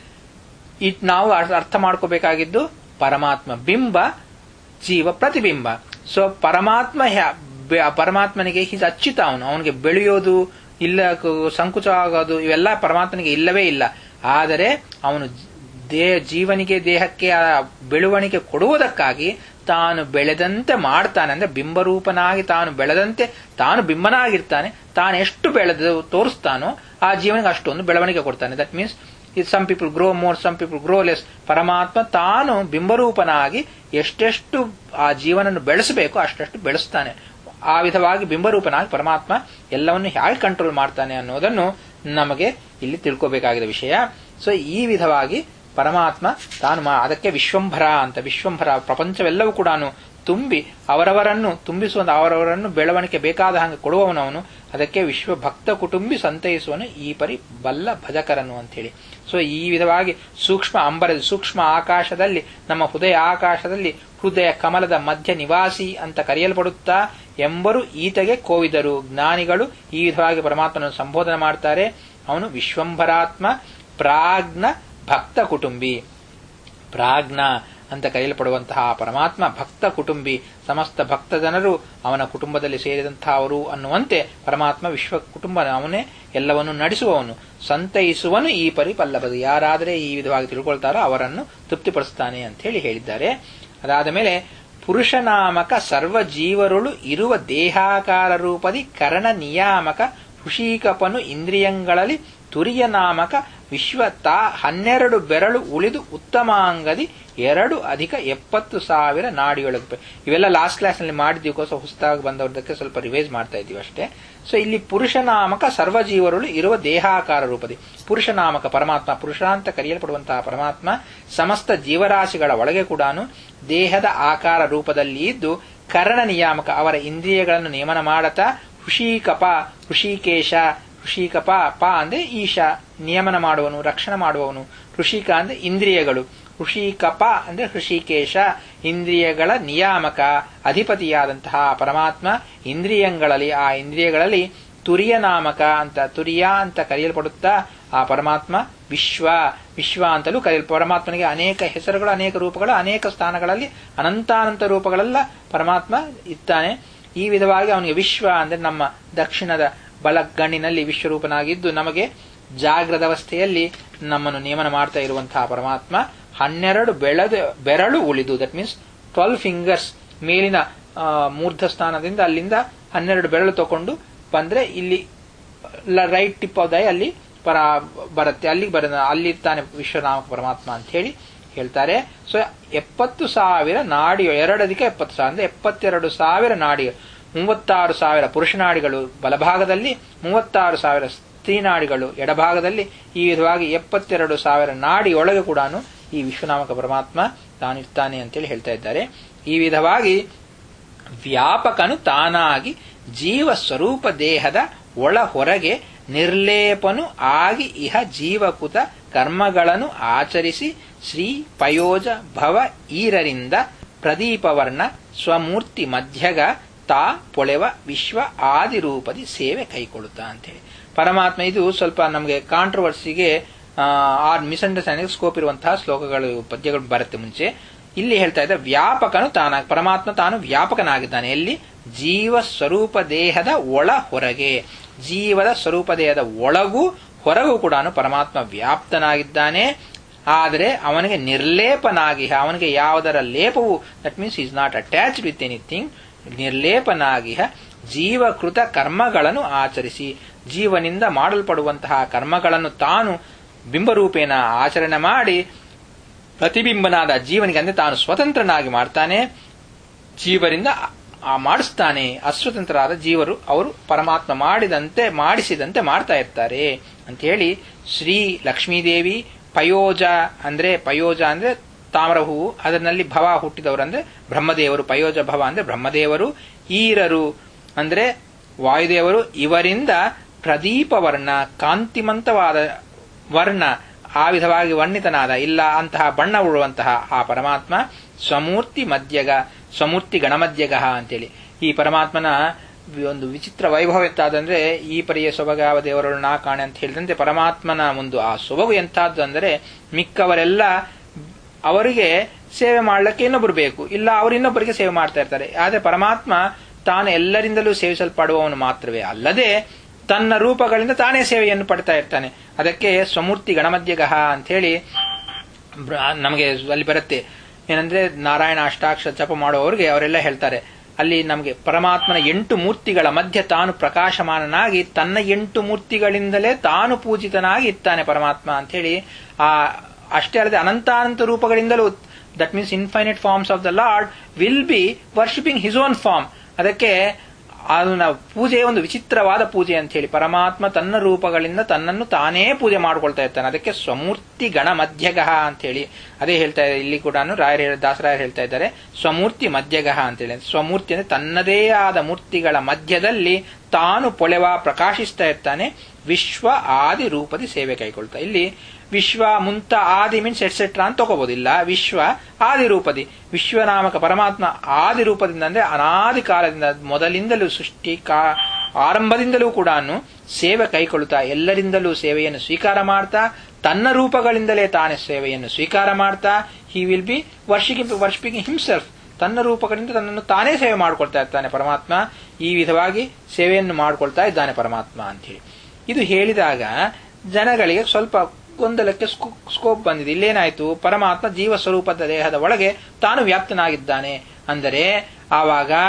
ಇಟ್ ನಾವು ಅರ್ಥ ಮಾಡ್ಕೋಬೇಕಾಗಿದ್ದು ಪರಮಾತ್ಮ ಬಿಂಬ ಜೀವ ಪ್ರತಿಬಿಂಬ ಸೊ ಪರಮಾತ್ಮ ಪರಮಾತ್ಮನಿಗೆ ಹಿಸ್ ಅಚ್ಯುತ ಅವನು ಅವನಿಗೆ ಬೆಳೆಯೋದು ಇಲ್ಲ ಸಂಕುಚ ಆಗೋದು ಇವೆಲ್ಲ ಪರಮಾತ್ಮನಿಗೆ ಇಲ್ಲವೇ ಇಲ್ಲ ಆದರೆ ಅವನು ದೇಹ ಜೀವನಿಗೆ ದೇಹಕ್ಕೆ ಆ ಬೆಳವಣಿಗೆ ಕೊಡುವುದಕ್ಕಾಗಿ ತಾನು ಬೆಳೆದಂತೆ ಮಾಡ್ತಾನೆ ಅಂದ್ರೆ ಬಿಂಬರೂಪನಾಗಿ ತಾನು ಬೆಳೆದಂತೆ ತಾನು ಬಿಂಬನಾಗಿರ್ತಾನೆ ತಾನು ಎಷ್ಟು ಬೆಳೆದು ತೋರಿಸ್ತಾನೋ ಆ ಜೀವನಿಗೆ ಅಷ್ಟೊಂದು ಬೆಳವಣಿಗೆ ಕೊಡ್ತಾನೆ that means it some people grow more some people grow less ಪರಮಾತ್ಮ ತಾನು ಬಿಂಬರೂಪನಾಗಿ ಎಷ್ಟೆಷ್ಟು ಆ ಜೀವನನ್ನು ಬೆಳೆಸಬೇಕು ಅಷ್ಟಷ್ಟು ಬೆಳೆಸ್ತಾನೆ ಆ ವಿಧವಾಗಿ ಬಿಂಬರೂಪನಾಗಿ ಪರಮಾತ್ಮ ಎಲ್ಲವನ್ನು ಹೇಗೆ ಕಂಟ್ರೋಲ್ ಮಾಡ್ತಾನೆ ಅನ್ನೋದನ್ನು ನಮಗೆ ಇಲ್ಲಿ ತಿಳ್ಕೋಬೇಕಾಗಿದ ವಿಷಯ ಸೊ ಈ ವಿಧವಾಗಿ ಪರಮಾತ್ಮ ತಾನು ಅದಕ್ಕೆ ವಿಶ್ವಂಭರ ಅಂತ ವಿಶ್ವಂಭರ ಪ್ರಪಂಚವೆಲ್ಲವೂ ಕೂಡ ತುಂಬಿ ಅವರವರನ್ನು ತುಂಬಿಸುವಂತ ಅವರವರನ್ನು ಬೆಳವಣಿಗೆ ಬೇಕಾದ ಹಾಗೆ ಕೊಡುವವನವನು ಅದಕ್ಕೆ ವಿಶ್ವ ಭಕ್ತ ಕುಟುಂಬಿ ಸಂತೈಸುವನು ಈ ಪರಿ ಬಲ್ಲ ಭಜಕರನು ಅಂತ ಹೇಳಿ ಸೊ ಈ ವಿಧವಾಗಿ ಸೂಕ್ಷ್ಮ ಅಂಬರದ ಸೂಕ್ಷ್ಮ ಆಕಾಶದಲ್ಲಿ ನಮ್ಮ ಹೃದಯ ಆಕಾಶದಲ್ಲಿ ಹೃದಯ ಕಮಲದ ಮಧ್ಯ ನಿವಾಸಿ ಅಂತ ಕರೆಯಲ್ಪಡುತ್ತಾ ಎಂಬರು ಈತಗೆ ಕೋವಿದರು ಜ್ಞಾನಿಗಳು ಈ ವಿಧವಾಗಿ ಪರಮಾತ್ಮನನ್ನು ಸಂಬೋಧನೆ ಮಾಡ್ತಾರೆ ಅವನು ವಿಶ್ವಂಭರಾತ್ಮ ಪ್ರಾಜ್ಞ ಭಕ್ತ ಕುಟುಂಬಿ ಪ್ರಾಜ್ಞ ಅಂತ ಕರೆಯಲ್ಪಡುವಂತಹ ಪರಮಾತ್ಮ ಭಕ್ತ ಕುಟುಂಬಿ ಸಮಸ್ತ ಭಕ್ತ ಜನರು ಅವನ ಕುಟುಂಬದಲ್ಲಿ ಸೇರಿದಂತಹವರು ಅನ್ನುವಂತೆ ಪರಮಾತ್ಮ ವಿಶ್ವ ಕುಟುಂಬ ಅವನೇ ಎಲ್ಲವನ್ನು ನಡೆಸುವವನು ಸಂತೈಸುವನು ಈ ಪರಿ ಪಲ್ಲಬದು ಯಾರಾದರೆ ಈ ವಿಧವಾಗಿ ತಿಳ್ಕೊಳ್ತಾರೋ ಅವರನ್ನು ತೃಪ್ತಿಪಡಿಸ್ತಾನೆ ಅಂತ ಹೇಳಿ ಹೇಳಿದ್ದಾರೆ ಅದಾದ ಮೇಲೆ ಪುರುಷನಾಮಕ ಸರ್ವ ಜೀವರುಳು ಇರುವ ದೇಹಾಕಾರ ರೂಪದಿ ಕರಣ ನಿಯಾಮಕ ಹುಷೀಕಪನು ಇಂದ್ರಿಯಗಳಲ್ಲಿ ತುರಿಯ ನಾಮಕ ವಿಶ್ವ ತಾ ಹನ್ನೆರಡು ಬೆರಳು ಉಳಿದು ಉತ್ತಮಾಂಗದಿ ಎರಡು ಅಧಿಕ ಎಪ್ಪತ್ತು ಸಾವಿರ ನಾಡಿಯೊಳಗೆ ಇವೆಲ್ಲ ಲಾಸ್ಟ್ ಕ್ಲಾಸ್ನಲ್ಲಿ ಮಾಡಿದ್ದೀವಕ್ಕೋಸ್ಕರ ಹೊಸದಾಗಿ ಬಂದವ್ರದಕ್ಕೆ ಸ್ವಲ್ಪ ರಿವೈಸ್ ಮಾಡ್ತಾ ಇದ್ದೀವಿ ಅಷ್ಟೇ ಸೊ ಇಲ್ಲಿ ಪುರುಷ ನಾಮಕ ಸರ್ವಜೀವರುಳು ಇರುವ ದೇಹಾಕಾರ ರೂಪದಿ ಪುರುಷ ನಾಮಕ ಪರಮಾತ್ಮ ಪುರುಷ ಅಂತ ಕರೆಯಲ್ಪಡುವಂತಹ ಪರಮಾತ್ಮ ಸಮಸ್ತ ಜೀವರಾಶಿಗಳ ಒಳಗೆ ಕೂಡ ದೇಹದ ಆಕಾರ ರೂಪದಲ್ಲಿ ಇದ್ದು ಕರಣ ನಿಯಾಮಕ ಅವರ ಇಂದ್ರಿಯಗಳನ್ನು ನಿಯಮನ ಮಾಡತಾ ಹೃಷಿಕಪ ಹೃಷಿಕೇಶ ಋಷಿಕಪ ಪ ಅಂದ್ರೆ ಈಶ ನಿಯಮನ ಮಾಡುವನು ರಕ್ಷಣೆ ಮಾಡುವವನು ಋಷಿಕ ಅಂದ್ರೆ ಇಂದ್ರಿಯಗಳು ಋಷಿಕಪ ಅಂದ್ರೆ ಹೃಷಿಕೇಶ ಇಂದ್ರಿಯಗಳ ನಿಯಾಮಕ ಅಧಿಪತಿಯಾದಂತಹ ಪರಮಾತ್ಮ ಇಂದ್ರಿಯಗಳಲ್ಲಿ ಆ ಇಂದ್ರಿಯಗಳಲ್ಲಿ ತುರಿಯ ನಾಮಕ ಅಂತ ತುರಿಯ ಅಂತ ಕರೆಯಲ್ಪಡುತ್ತಾ ಆ ಪರಮಾತ್ಮ ವಿಶ್ವ ವಿಶ್ವ ಅಂತಲೂ ಕರೆಯಲ್ ಪರಮಾತ್ಮನಿಗೆ ಅನೇಕ ಹೆಸರುಗಳು ಅನೇಕ ರೂಪಗಳು ಅನೇಕ ಸ್ಥಾನಗಳಲ್ಲಿ ಅನಂತಾನಂತ ರೂಪಗಳೆಲ್ಲ ಪರಮಾತ್ಮ ಇದ್ದಾನೆ ಈ ವಿಧವಾಗಿ ಅವನಿಗೆ ವಿಶ್ವ ಅಂದ್ರೆ ನಮ್ಮ ದಕ್ಷಿಣದ ಬಲಗಣ್ಣಿನಲ್ಲಿ ವಿಶ್ವರೂಪನಾಗಿದ್ದು ನಮಗೆ ಜಾಗ್ರದ ಅವಸ್ಥೆಯಲ್ಲಿ ನಮ್ಮನ್ನು ನಿಯಮನ ಮಾಡ್ತಾ ಇರುವಂತಹ ಪರಮಾತ್ಮ ಹನ್ನೆರಡು ಬೆಳೆದ ಬೆರಳು ಉಳಿದು ದಟ್ ಮೀನ್ಸ್ ಟ್ವೆಲ್ವ್ ಫಿಂಗರ್ಸ್ ಮೇಲಿನ ಮೂರ್ಧ ಸ್ಥಾನದಿಂದ ಅಲ್ಲಿಂದ ಹನ್ನೆರಡು ಬೆರಳು ತಗೊಂಡು ಬಂದ್ರೆ ಇಲ್ಲಿ ರೈಟ್ ಟಿಪ್ ಆಫ್ ದೈ ಅಲ್ಲಿ ಪರ ಬರುತ್ತೆ ಅಲ್ಲಿಗೆ ಬರ ಅಲ್ಲಿ ತಾನೆ ವಿಶ್ವನಾಮಕ ಪರಮಾತ್ಮ ಅಂತ ಹೇಳಿ ಹೇಳ್ತಾರೆ ಸೊ ಎಪ್ಪತ್ತು ಸಾವಿರ ನಾಡಿ ಎರಡಧಿಕ ಎಪ್ಪತ್ತು ಸಾವಿರ ಅಂದ್ರೆ ಎಪ್ಪತ್ತೆರಡು ಸಾವಿರ ನಾಡಿ ಮೂವತ್ತಾರು ಸಾವಿರ ಪುರುಷ ನಾಡಿಗಳು ಬಲಭಾಗದಲ್ಲಿ ಮೂವತ್ತಾರು ಸಾವಿರ ಸ್ತ್ರೀ ನಾಡಿಗಳು ಎಡಭಾಗದಲ್ಲಿ ಈ ವಿಧವಾಗಿ ಎಪ್ಪತ್ತೆರಡು ಸಾವಿರ ನಾಡಿ ಒಳಗೆ ಕೂಡ ಈ ವಿಶ್ವನಾಮಕ ಪರಮಾತ್ಮ ತಾನಿರ್ತಾನೆ ಅಂತೇಳಿ ಹೇಳ್ತಾ ಇದ್ದಾರೆ ಈ ವಿಧವಾಗಿ ವ್ಯಾಪಕನು ತಾನಾಗಿ ಜೀವ ಸ್ವರೂಪ ದೇಹದ ಒಳ ಹೊರಗೆ ನಿರ್ಲೇಪನು ಆಗಿ ಇಹ ಜೀವಕುತ ಕರ್ಮಗಳನ್ನು ಆಚರಿಸಿ ಶ್ರೀ ಪಯೋಜ ಭವ ಈರರಿಂದ ಪ್ರದೀಪವರ್ಣ ಸ್ವಮೂರ್ತಿ ಮಧ್ಯಗ ತಾ ಪೊಳೆವ ವಿಶ್ವ ಆದಿರೂಪದಿ ಸೇವೆ ಕೈಕೊಳ್ಳುತ್ತಾ ಅಂತೇಳಿ ಪರಮಾತ್ಮ ಇದು ಸ್ವಲ್ಪ ನಮಗೆ ಕಾಂಟ್ರವರ್ಸಿಗೆ ಆರ್ ಮಿಸ್ಅಂಡರ್ಸ್ಟ್ಯಾಂಡಿಂಗ್ ಸ್ಕೋಪ್ ಇರುವಂತಹ ಶ್ಲೋಕಗಳು ಪದ್ಯಗಳು ಬರುತ್ತೆ ಮುಂಚೆ ಇಲ್ಲಿ ಹೇಳ್ತಾ ಇದ್ದ ವ್ಯಾಪಕನು ತಾನ ಪರಮಾತ್ಮ ತಾನು ವ್ಯಾಪಕನಾಗಿದ್ದಾನೆ ಎಲ್ಲಿ ಜೀವ ಸ್ವರೂಪ ದೇಹದ ಒಳ ಹೊರಗೆ ಜೀವದ ಸ್ವರೂಪ ದೇಹದ ಒಳಗೂ ಹೊರಗೂ ಕೂಡ ಪರಮಾತ್ಮ ವ್ಯಾಪ್ತನಾಗಿದ್ದಾನೆ ಆದರೆ ಅವನಿಗೆ ನಿರ್ಲೇಪನಾಗಿ ಅವನಿಗೆ ಯಾವುದರ ಲೇಪವು that means is not attach with anything ನಿರ್ಲೇಪನಾಗಿ ಜೀವಕೃತ ಕರ್ಮಗಳನ್ನು ಆಚರಿಸಿ ಜೀವನಿಂದ ಮಾಡಲ್ಪಡುವಂತಹ ಕರ್ಮಗಳನ್ನು ತಾನು ಬಿಂಬರೂಪೇಣ ಆಚರಣೆ ಮಾಡಿ ಪ್ರತಿಬಿಂಬನಾದ ಜೀವನಿಗೆ ಅಂದ್ರೆ ತಾನು ಸ್ವತಂತ್ರನಾಗಿ ಮಾಡ್ತಾನೆ ಜೀವರಿಂದ ಮಾಡಿಸ್ತಾನೆ ಅಸ್ವತಂತ್ರರಾದ ಜೀವರು ಅವರು ಪರಮಾತ್ಮ ಮಾಡಿದಂತೆ ಮಾಡಿಸಿದಂತೆ ಮಾಡ್ತಾ ಇರ್ತಾರೆ ಅಂತ ಹೇಳಿ ಶ್ರೀ ಲಕ್ಷ್ಮೀದೇವಿ ಪಯೋಜ ಅಂದ್ರೆ ಪಯೋಜ ಅಂದ್ರೆ ತಾಮ್ರ ಹೂವು ಅದರಲ್ಲಿ ಭವ ಹುಟ್ಟಿದವರು ಅಂದ್ರೆ ಬ್ರಹ್ಮದೇವರು ಪಯೋಜ ಭವ ಅಂದ್ರೆ ಬ್ರಹ್ಮದೇವರು ಈರರು ಅಂದ್ರೆ ವಾಯುದೇವರು ಇವರಿಂದ ಪ್ರದೀಪ ವರ್ಣ ಕಾಂತಿಮಂತವಾದ ವರ್ಣ ಆ ವಿಧವಾಗಿ ವರ್ಣಿತನಾದ ಇಲ್ಲ ಅಂತಹ ಬಣ್ಣ ಉಳುವಂತಹ ಆ ಪರಮಾತ್ಮ ಸ್ವಮೂರ್ತಿ ಮಧ್ಯಗ ಸ್ವಮೂರ್ತಿ ಗಣಮಧ್ಯಗ ಅಂತೇಳಿ ಈ ಪರಮಾತ್ಮನ ಒಂದು ವಿಚಿತ್ರ ವೈಭವ ಎತ್ತಾದಂದ್ರೆ ಈ ಪರಿಯ ಸೊಬಗಾವ ದೇವರನ್ನು ನಾ ಕಾಣೆ ಅಂತ ಹೇಳಿದಂತೆ ಪರಮಾತ್ಮನ ಒಂದು ಆ ಸೊಬಗು ಎಂತಾದ್ದು ಅಂದರೆ ಮಿಕ್ಕವರೆಲ್ಲ ಅವರಿಗೆ ಸೇವೆ ಮಾಡ್ಲಿಕ್ಕೆ ಇನ್ನೊಬ್ರು ಬೇಕು ಇಲ್ಲ ಅವರು ಇನ್ನೊಬ್ಬರಿಗೆ ಸೇವೆ ಮಾಡ್ತಾ ಇರ್ತಾರೆ ಆದ್ರೆ ಪರಮಾತ್ಮ ತಾನು ಎಲ್ಲರಿಂದಲೂ ಸೇವಿಸಲ್ಪಡುವವನು ಮಾತ್ರವೇ ಅಲ್ಲದೆ ತನ್ನ ರೂಪಗಳಿಂದ ತಾನೇ ಸೇವೆಯನ್ನು ಪಡ್ತಾ ಇರ್ತಾನೆ ಅದಕ್ಕೆ ಸ್ವಮೂರ್ತಿ ಗಣಮಧ್ಯಗಹ ಅಂತ ಹೇಳಿ ನಮಗೆ ಅಲ್ಲಿ ಬರುತ್ತೆ ಏನಂದ್ರೆ ನಾರಾಯಣ ಅಷ್ಟಾಕ್ಷ ಜಪ ಮಾಡುವವರಿಗೆ ಅವರೆಲ್ಲ ಹೇಳ್ತಾರೆ ಅಲ್ಲಿ ನಮಗೆ ಪರಮಾತ್ಮನ ಎಂಟು ಮೂರ್ತಿಗಳ ಮಧ್ಯ ತಾನು ಪ್ರಕಾಶಮಾನನಾಗಿ ತನ್ನ ಎಂಟು ಮೂರ್ತಿಗಳಿಂದಲೇ ತಾನು ಪೂಜಿತನಾಗಿ ಇರ್ತಾನೆ ಪರಮಾತ್ಮ ಅಂತ ಹೇಳಿ ಆ ಅಷ್ಟೇ ಅಲ್ಲದೆ ಅನಂತಾನಂತ ರೂಪಗಳಿಂದಲೂ that means infinite forms of the lord will be worshipping his own form ಅದಕ್ಕೆ ಅದನ್ನ ಪೂಜೆ ಒಂದು ವಿಚಿತ್ರವಾದ ಪೂಜೆ ಅಂತ ಹೇಳಿ ಪರಮಾತ್ಮ ತನ್ನ ರೂಪಗಳಿಂದ ತನ್ನನ್ನು ತಾನೇ ಪೂಜೆ ಮಾಡ್ಕೊಳ್ತಾ ಇರ್ತಾನೆ ಅದಕ್ಕೆ ಸ್ವಮೂರ್ತಿ ಗಣ ಮಧ್ಯಗಹ ಅಂತ ಹೇಳಿ ಅದೇ ಹೇಳ್ತಾ ಇದೆ ಇಲ್ಲಿ ಕೂಡ ರಾಯರ ದಾಸರಾಯರು ಹೇಳ್ತಾ ಇದ್ದಾರೆ ಸ್ವಮೂರ್ತಿ ಮಧ್ಯಗಹ ಅಂತೇಳಿ ಸ್ವಮೂರ್ತಿ ಅಂದ್ರೆ ತನ್ನದೇ ಆದ ಮೂರ್ತಿಗಳ ಮಧ್ಯದಲ್ಲಿ ತಾನು ಪೊಳೆವ ಪ್ರಕಾಶಿಸ್ತಾ ಇರ್ತಾನೆ ವಿಶ್ವ ಆದಿ ರೂಪದಿ ಸೇವೆ ಕೈಗೊಳ್ತಾ ಇಲ್ಲಿ ವಿಶ್ವ ಮುಂತ ಆದಿ ಮೀನ್ಸ್ ಎಟ್ಸೆಟ್ರಾ ಅಂತ ತಗೋಬಹುದಿಲ್ಲ ವಿಶ್ವ ಆದಿ ರೂಪದಿ ವಿಶ್ವನಾಮಕ ಪರಮಾತ್ಮ ಆದಿ ರೂಪದಿಂದ ಅಂದ್ರೆ ಅನಾದಿ ಕಾಲದಿಂದ ಮೊದಲಿಂದಲೂ ಸೃಷ್ಟಿ ಕಾ ಆರಂಭದಿಂದಲೂ ಕೂಡ ಸೇವೆ ಕೈಗೊಳ್ಳುತ್ತಾ ಎಲ್ಲರಿಂದಲೂ ಸೇವೆಯನ್ನು ಸ್ವೀಕಾರ ಮಾಡ್ತಾ ತನ್ನ ರೂಪಗಳಿಂದಲೇ ತಾನೇ ಸೇವೆಯನ್ನು ಸ್ವೀಕಾರ ಮಾಡ್ತಾ he will be worshipping worshipping himself ತನ್ನ ರೂಪಗಳಿಂದ ತನ್ನನ್ನು ತಾನೇ ಸೇವೆ ಮಾಡ್ಕೊಳ್ತಾ ಇರ್ತಾನೆ ಪರಮಾತ್ಮ ಈ ವಿಧವಾಗಿ ಸೇವೆಯನ್ನು ಮಾಡ್ಕೊಳ್ತಾ ಇದ್ದಾನೆ ಪರಮಾತ್ಮ ಅಂತ ಹೇಳಿ ಇದು ಹೇಳಿದಾಗ ಜನಗಳಿಗೆ ಸ್ವಲ್ಪ ಗೊಂದಲಕ್ಕೆ ಸ್ಕೋಪ್ ಬಂದಿದೆ ಇಲ್ಲೇನಾಯ್ತು ಪರಮಾತ್ಮ ಜೀವ ಸ್ವರೂಪದ ದೇಹದ ಒಳಗೆ ತಾನು ವ್ಯಾಪ್ತನಾಗಿದ್ದಾನೆ ಅಂದರೆ ಆವಾಗ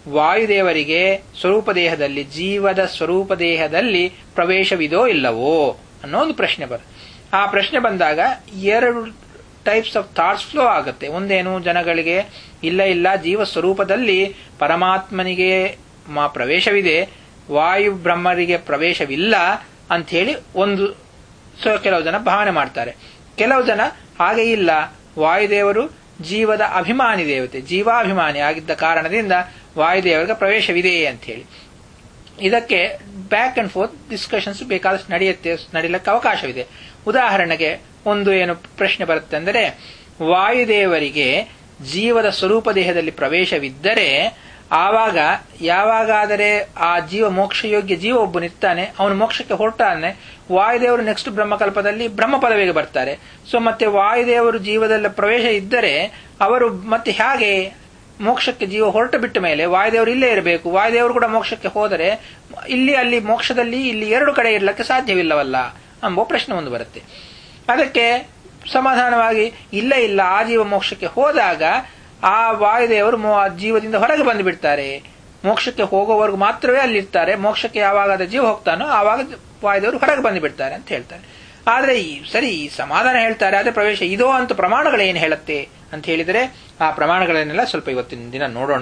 ವಾಯುದೇವರಿಗೆ ಸ್ವರೂಪ ದೇಹದಲ್ಲಿ ಜೀವದ ಸ್ವರೂಪ ದೇಹದಲ್ಲಿ ಪ್ರವೇಶವಿದೋ ಇಲ್ಲವೋ ಅನ್ನೋ ಒಂದು ಪ್ರಶ್ನೆ ಬರುತ್ತೆ ಆ ಪ್ರಶ್ನೆ ಬಂದಾಗ ಎರಡು ಟೈಪ್ಸ್ ಆಫ್ ಥಾಟ್ಸ್ ಫ್ಲೋ ಆಗುತ್ತೆ ಒಂದೇನು ಜನಗಳಿಗೆ ಇಲ್ಲ ಇಲ್ಲ ಜೀವ ಸ್ವರೂಪದಲ್ಲಿ ಪರಮಾತ್ಮನಿಗೆ ಮ- ಪ್ರವೇಶವಿದೆ ವಾಯು ಬ್ರಹ್ಮರಿಗೆ ಪ್ರವೇಶವಿಲ್ಲ ಅಂಥೇಳಿ ಒಂದು ಸೊ ಕೆಲವು ಜನ ಭಾವನೆ ಮಾಡ್ತಾರೆ ಕೆಲವು ಜನ ಹಾಗೆ ಇಲ್ಲ ವಾಯುದೇವರು ಜೀವದ ಅಭಿಮಾನಿ ದೇವತೆ ಜೀವಾಭಿಮಾನಿ ಆಗಿದ್ದ ಕಾರಣದಿಂದ ವಾಯುದೇವರಿಗೆ ಪ್ರವೇಶವಿದೆ ಅಂತ ಹೇಳಿ ಇದಕ್ಕೆ ಬ್ಯಾಕ್ ಅಂಡ್ ಫೋರ್ತ್ ಡಿಸ್ಕಷನ್ಸ್ ಬೇಕಾದಷ್ಟು ನಡೆಯುತ್ತೆ ನಡೀಲಿಕ್ಕೆ ಅವಕಾಶವಿದೆ ಉದಾಹರಣೆಗೆ ಒಂದು ಏನು ಪ್ರಶ್ನೆ ಬರುತ್ತೆ ಅಂದರೆ ವಾಯುದೇವರಿಗೆ ಜೀವದ ಸ್ವರೂಪ ದೇಹದಲ್ಲಿ ಪ್ರವೇಶವಿದ್ದರೆ ಆವಾಗ ಯಾವಾಗಾದರೆ ಆ ಜೀವ ಮೋಕ್ಷಯೋಗ್ಯ ಜೀವ ಒಬ್ಬನಿರ್ತಾನೆ ಅವನು ಮೋಕ್ಷಕ್ಕೆ ಹೊರಟಾನೆ ವಾಯುದೇವರು ನೆಕ್ಸ್ಟ್ ಬ್ರಹ್ಮಕಲ್ಪದಲ್ಲಿ ಬ್ರಹ್ಮ ಪದವಿಗೆ ಬರ್ತಾರೆ ಸೊ ಮತ್ತೆ ವಾಯುದೇವರು ಜೀವದಲ್ಲಿ ಪ್ರವೇಶ ಇದ್ದರೆ ಅವರು ಮತ್ತೆ ಹೇಗೆ ಮೋಕ್ಷಕ್ಕೆ ಜೀವ ಹೊರಟು ಬಿಟ್ಟ ಮೇಲೆ ವಾಯುದೇವರು ಇಲ್ಲೇ ಇರಬೇಕು ವಾಯುದೇವರು ಕೂಡ ಮೋಕ್ಷಕ್ಕೆ ಹೋದರೆ ಇಲ್ಲಿ ಅಲ್ಲಿ ಮೋಕ್ಷದಲ್ಲಿ ಇಲ್ಲಿ ಎರಡು ಕಡೆ ಇರಲಿಕ್ಕೆ ಸಾಧ್ಯವಿಲ್ಲವಲ್ಲ ಎಂಬ ಪ್ರಶ್ನೆ ಒಂದು ಬರುತ್ತೆ ಅದಕ್ಕೆ ಸಮಾಧಾನವಾಗಿ ಇಲ್ಲ ಇಲ್ಲ ಆ ಜೀವ ಮೋಕ್ಷಕ್ಕೆ ಹೋದಾಗ ಆ ವಾಯುದೇವರು ಮೋ- ಆ ಜೀವದಿಂದ ಹೊರಗೆ ಬಂದು ಬಿಡ್ತಾರೆ ಮೋಕ್ಷಕ್ಕೆ ಹೋಗೋವರೆಗೂ ಮಾತ್ರವೇ ಅಲ್ಲಿರ್ತಾರೆ ಮೋಕ್ಷಕ್ಕೆ ಯಾವಾಗ ಅದು ಜೀವ ಹೋಗ್ತಾನೋ ಆವಾಗ ವಾಯುದೇವರು ಹೊರಗೆ ಬಂದು ಬಿಡ್ತಾರೆ ಅಂತ ಹೇಳ್ತಾರೆ ಆದ್ರೆ ಈ ಸರಿ ಈ ಸಮಾಧಾನ ಹೇಳ್ತಾರೆ ಆದ್ರೆ ಪ್ರವೇಶ ಇದೋ ಅಂತ ಪ್ರಮಾಣಗಳೇನು ಹೇಳುತ್ತೆ ಅಂತ ಹೇಳಿದರೆ ಆ ಪ್ರಮಾಣಗಳನ್ನೆಲ್ಲ ಸ್ವಲ್ಪ ಇವತ್ತಿನ ದಿನ ನೋಡೋಣ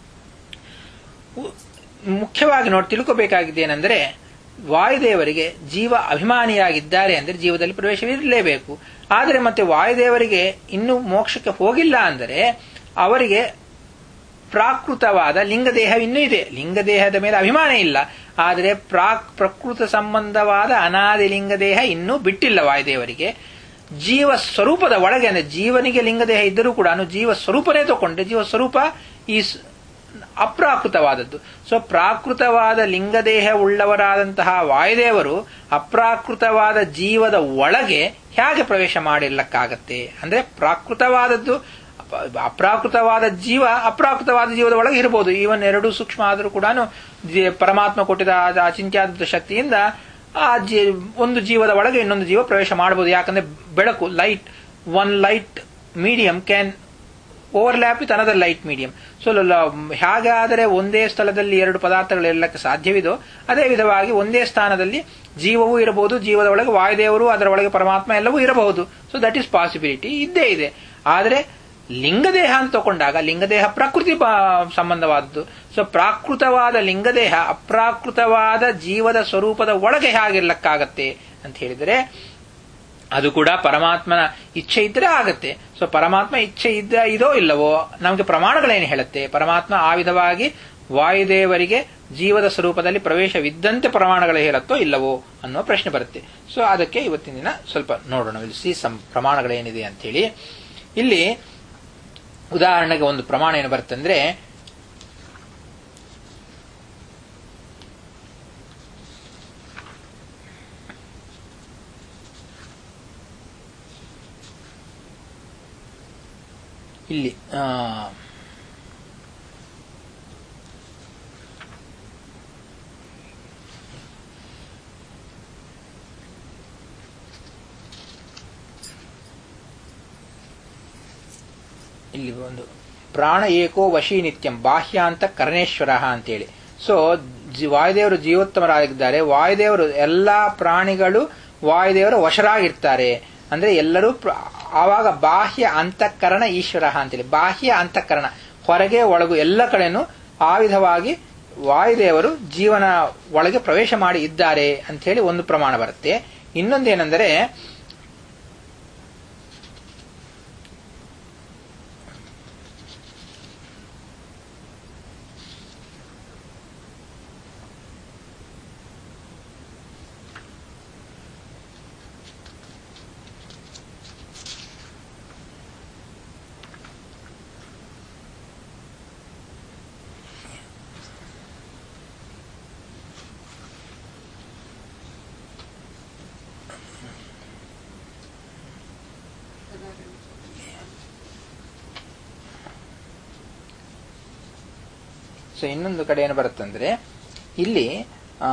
ಉ- ಮುಖ್ಯವಾಗಿ ನೋಡಿ ತಿಳ್ಕೋಬೇಕಾಗಿದೆ ಏನಂದ್ರೆ ವಾಯುದೇವರಿಗೆ ಜೀವ ಅಭಿಮಾನಿಯಾಗಿದ್ದಾರೆ ಅಂದ್ರೆ ಜೀವದಲ್ಲಿ ಪ್ರವೇಶವಿರಲೇಬೇಕು ಆದರೆ ಮತ್ತೆ ವಾಯುದೇವರಿಗೆ ಇನ್ನೂ ಮೋಕ್ಷಕ್ಕೆ ಹೋಗಿಲ್ಲ ಅಂದರೆ ಅವರಿಗೆ ಪ್ರಾಕೃತವಾದ ಲಿಂಗದೇಹ ಇನ್ನೂ ಇದೆ ಲಿಂಗದೇಹದ ಮೇಲೆ ಅಭಿಮಾನ ಇಲ್ಲ ಆದರೆ ಪ್ರಾಕ್ ಪ್ರಕೃತ ಸಂಬಂಧವಾದ ಅನಾದಿ ಲಿಂಗದೇಹ ಇನ್ನೂ ಬಿಟ್ಟಿಲ್ಲ ವಾಯುದೇವರಿಗೆ ಜೀವ ಸ್ವರೂಪದ ಒಳಗೆ ಅಂದ್ರೆ ಜೀವನಿಗೆ ಲಿಂಗದೇಹ ಇದ್ದರೂ ಕೂಡ ಜೀವ ಸ್ವರೂಪನೇ ತಗೊಂಡೆ ಜೀವ ಸ್ವರೂಪ ಈ ಸ್- ಅಪ್ರಾಕೃತವಾದದ್ದು ಸೊ ಪ್ರಾಕೃತವಾದ ಲಿಂಗದೇಹ ಉಳ್ಳವರಾದಂತಹ ವಾಯುದೇವರು ಅಪ್ರಾಕೃತವಾದ ಜೀವದ ಒಳಗೆ ಹೇಗೆ ಪ್ರವೇಶ ಮಾಡಿರ್ಲಕ್ಕಾಗತ್ತೆ ಅಂದ್ರೆ ಪ್ರಾಕೃತವಾದದ್ದು ಅಪ- ಅಪ್ರಾಕೃತವಾದ ಜೀವ ಅಪ್ರಾಕೃತವಾದ ಜೀವದ ಒಳಗೆ ಇರಬಹುದು ಈವನ್ ಎರಡು ಸೂಕ್ಷ್ಮ ಆದರೂ ಕೂಡ ಪರಮಾತ್ಮ ಕೊಟ್ಟಿದ ಆ- ಆ ಚಿಂತ್ಯಾದ್ಭುತ ಶಕ್ತಿಯಿಂದ ಆ ಜೀ ಒಂದು ಜೀವದ ಒಳಗೆ ಇನ್ನೊಂದು ಜೀವ ಪ್ರವೇಶ ಮಾಡಬಹುದು ಯಾಕಂದ್ರೆ ಬೆಳಕು light one light medium can overlap with another light medium so ಹೇಗಾದರೆ ಒಂದೇ ಸ್ಥಳದಲ್ಲಿ ಎರಡು ಪದಾರ್ಥಗಳು ಇರಲಿಕ್ಕೆ ಸಾಧ್ಯವಿದೋ ಅದೇ ವಿಧವಾಗಿ ಒಂದೇ ಸ್ಥಾನದಲ್ಲಿ ಜೀವವೂ ಇರಬಹುದು ಜೀವದ ಒಳಗೆ ವಾಯುದೇವರು ಅದರ ಒಳಗೆ ಪರಮಾತ್ಮ ಎಲ್ಲವೂ ಇರಬಹುದು ಸೊ ದಟ್ ಈಸ್ ಪಾಸಿಬಿಲಿಟಿ ಇದ್ದೇ ಇದೆ ಆದರೆ ಲಿಂಗದೇಹ ಅಂತ ತಗೊಂಡಾಗ ಲಿಂಗದೇಹ ಪ್ರಕೃತಿ ಬ- ಸಂಬಂಧವಾದದ್ದು ಸೊ ಪ್ರಾಕೃತವಾದ ಲಿಂಗದೇಹ ಅಪ್ರಾಕೃತವಾದ ಜೀವದ ಸ್ವರೂಪದ ಒಳಗೆ ಹೇಗಿರ್ಲಕ್ಕಾಗತ್ತೆ ಅಂತ ಹೇಳಿದರೆ ಅದು ಕೂಡ ಪರಮಾತ್ಮನ ಇಚ್ಛೆ ಇದ್ರೆ ಆಗತ್ತೆ ಸೊ ಪರಮಾತ್ಮ ಇಚ್ಛೆ ಇದ್ದ ಇದೋ ಇಲ್ಲವೋ ನಮಗೆ ಪ್ರಮಾಣಗಳೇನು ಹೇಳುತ್ತೆ ಪರಮಾತ್ಮ ಆ ವಿಧವಾಗಿ ವಾಯುದೇವರಿಗೆ ಜೀವದ ಸ್ವರೂಪದಲ್ಲಿ ಪ್ರವೇಶವಿದ್ದಂತೆ ಪ್ರಮಾಣಗಳು ಹೇಳುತ್ತೋ ಇಲ್ಲವೋ ಅನ್ನೋ ಪ್ರಶ್ನೆ ಬರುತ್ತೆ ಸೊ ಅದಕ್ಕೆ ಇವತ್ತಿನ ದಿನ ಸ್ವಲ್ಪ ನೋಡೋಣ ಇಲ್ಲಿ ಸಿ ಸಂ ಪ್ರಮಾಣಗಳೇನಿದೆ ಅಂತೇಳಿ ಇಲ್ಲಿ ಉದಾಹರಣೆಗೆ ಒಂದು ಪ್ರಮಾಣ ಏನು ಬರುತ್ತೆ ಅಂದ್ರೆ ಇಲ್ಲಿ ಆ, ಇಲ್ಲಿ ಒಂದು ಪ್ರಾಣ ಏಕೋ ವಶಿ ನಿತ್ಯಂ ಬಾಹ್ಯಾಂತ ಕರ್ಣೇಶ್ವರ ಅಂತೇಳಿ ಸೊ ಜಿ- ವಾಯುದೇವರು ಜೀವೋತ್ತಮರಾಗಿದ್ದಾರೆ ವಾಯುದೇವರು ಎಲ್ಲಾ ಪ್ರಾಣಿಗಳು ವಾಯುದೇವರು ವಶರಾಗಿರ್ತಾರೆ ಅಂದ್ರೆ ಎಲ್ಲರೂ ಪ್ರ- ಆವಾಗ ಬಾಹ್ಯ ಅಂತಃಕರಣ ಈಶ್ವರ ಅಂತೇಳಿ ಬಾಹ್ಯ ಅಂತಃಕರಣ ಹೊರಗೆ ಒಳಗು ಎಲ್ಲ ಕಡೆನೂ ಆ ವಿಧವಾಗಿ ವಾಯುದೇವರು ಜೀವನ ಒಳಗೆ ಪ್ರವೇಶ ಮಾಡಿ ಇದ್ದಾರೆ ಅಂತ ಹೇಳಿ ಒಂದು ಪ್ರಮಾಣ ಬರುತ್ತೆ ಇನ್ನೊಂದೇನೆಂದರೆ ಸೊ ಇನ್ನೊಂದು ಕಡೆ ಏನು ಬರುತ್ತಂದ್ರೆ ಇಲ್ಲಿ ಆ,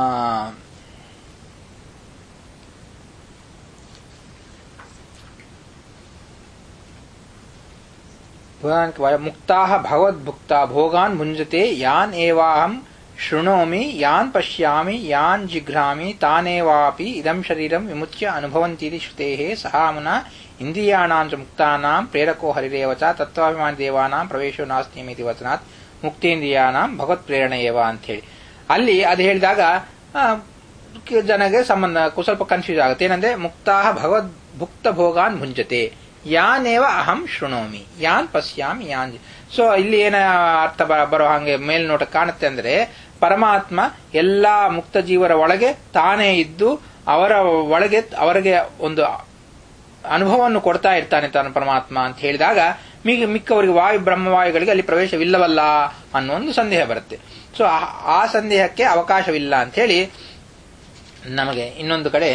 ಮುಕ್ತಾ ಭಗವದ್ಭುಕ್ತ ಭೋಗಾನ್ ಭುಂಜತೆ ಯಾನ್ ಏವಾಹಂ ಶೃಣೋಮಿ ಯಾನ್ ಪಶ್ಯಾಮಿ ಯಾನ್ ಜಿಘ್ರಾಮಿ ತಾನೇವಾಪಿ ಇದಂ ಶರೀರಂ ವಿಮುಚ್ಯ ಅನುಭವಂತೀತಿ ಶ್ರುತೇಃ ಸಹ ಮುನ ಇಂದ್ರಿಯಾಣಾಂ ಚ ಮುಕ್ತಾನಾಂ ಪ್ರೇರಕೋ ಹರಿರೇವ ಚ ತತ್ವಾಭಿಮಾನಿ ದೇವಾನಾಂ ಪ್ರವೇಶೋ ನಾಸ್ತಿಯಮಿತಿ ವಚನಾತ್ ಮುಕ್ತೇಂದ್ರಿಯಾನಾಂ ಭಗವತ್ ಪ್ರೇರಣೆ ಏವ ಅಂತ ಹೇಳಿ ಅಲ್ಲಿ ಅದು ಹೇಳಿದಾಗ ಜನಗೆ ಸಂಬಂಧ ಸ್ವಲ್ಪ ಕನ್ಫ್ಯೂಸ್ ಆಗುತ್ತೆ ಏನಂದ್ರೆ ಮುಕ್ತಾ ಭಗವದ್ ಭುಕ್ತ ಭೋಗಾನ್ ಭುಂಜತೆ ಯಾನೇವ ಅಹಂ ಶೃಣೋಮಿ ಯಾನ್ ಪಶ್ಯಾಮಿ ಯಾನ್ ಸೊ ಇಲ್ಲಿ ಏನ ಅರ್ಥ ಬರೋ ಹಾಗೆ ಮೇಲ್ನೋಟ ಕಾಣುತ್ತೆ ಅಂದ್ರೆ ಪರಮಾತ್ಮ ಎಲ್ಲಾ ಮುಕ್ತ ಜೀವರ ಒಳಗೆ ತಾನೇ ಇದ್ದು ಅವರ ಒಳಗೆ ಅವರಿಗೆ ಒಂದು ಅನುಭವವನ್ನು ಕೊಡ್ತಾ ಇರ್ತಾನೆ ತಾನು ಪರಮಾತ್ಮ ಅಂತ ಹೇಳಿದಾಗ ಮಿಗ ಮಿಕ್ಕವರಿಗೆ ವಾಯು ಬ್ರಹ್ಮವಾಯುಗಳಿಗೆ ಅಲ್ಲಿ ಪ್ರವೇಶವಿಲ್ಲವಲ್ಲ ಅನ್ನೋ ಒಂದು ಸಂದೇಹ ಬರುತ್ತೆ ಸೊ ಆ ಸಂದೇಹಕ್ಕೆ ಅವಕಾಶವಿಲ್ಲ ಅಂತ ಹೇಳಿ ನಮಗೆ ಇನ್ನೊಂದು ಕಡೆ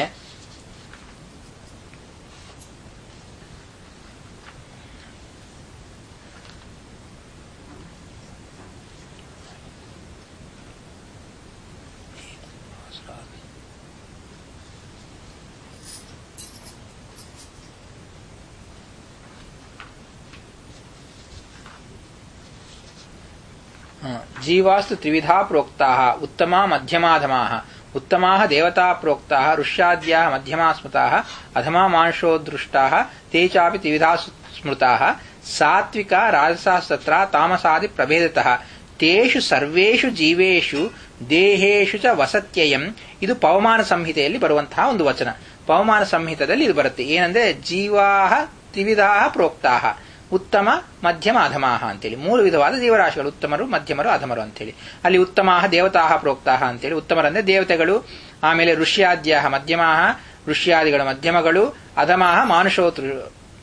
ಜೀವಾಸ್ತು ತ್ರಿವಿಧಾ ಪ್ರೋಕ್ತಾ ಉತ್ತಮ ಮಧ್ಯಮಾಧಮಾ ಉತ್ತಮಾ ದೇವತಾ ಪ್ರೋಕ್ತಾ ಋಷ್ಯಾದ್ಯಾ ಮಧ್ಯಮಾ ಸ್ಮೃತಾ ಅಧಮಾ ಮಾಂಸೋದೃಷ್ಟಾ ತೇ ಚಾಪಿ ತ್ರಿವಿಧಾ ಸ್ಮೃತಾ ಸಾತ್ವಿಕ ರಾಜಸಾಸ್ತತ್ರ ತಾಮಸಾದಿ ಪ್ರಭೇದತಃ ತೇಷು ಸರ್ವೇಷು ಜೀವೇಷು ದೇಹೇಶು ಚ ವಸತ್ಯಯಂ ಇದು ಪವಮಾನ ಸಂಹಿತೆಯಲ್ಲಿ ಬರುವಂತಹ ಒಂದು ವಚನ ಪವಮಾನ ಸಂಹಿತದಲ್ಲಿ ಇದು ಬರುತ್ತೆ ಏನಂದ್ರೆ ಜೀವಾಹ ತ್ರಿವಿಧಾ ಪ್ರೋಕ್ತಾ ಉತ್ತಮ ಮಧ್ಯಮ ಅಧಮಾಹ ಅಂತೇಳಿ ಮೂರು ವಿಧವಾದ ಜೀವರಾಶಿಗಳು ಉತ್ತಮರು ಮಧ್ಯಮರು ಅಧಮರು ಅಂತೇಳಿ ಅಲ್ಲಿ ಉತ್ತಮಾಹ ದೇವತಾಹ ಪ್ರೋಕ್ತಾಹ ಅಂತೇಳಿ ಉತ್ತಮರಂದ್ರೆ ದೇವತೆಗಳು ಆಮೇಲೆ ಋಷ್ಯಾದ್ಯಾಹ ಮಧ್ಯಮಾಹ ಋಷ್ಯಾದಿಗಳ ಮಧ್ಯಮಗಳು ಅಧಮಾಹ ಮಾನುಷೋತೃ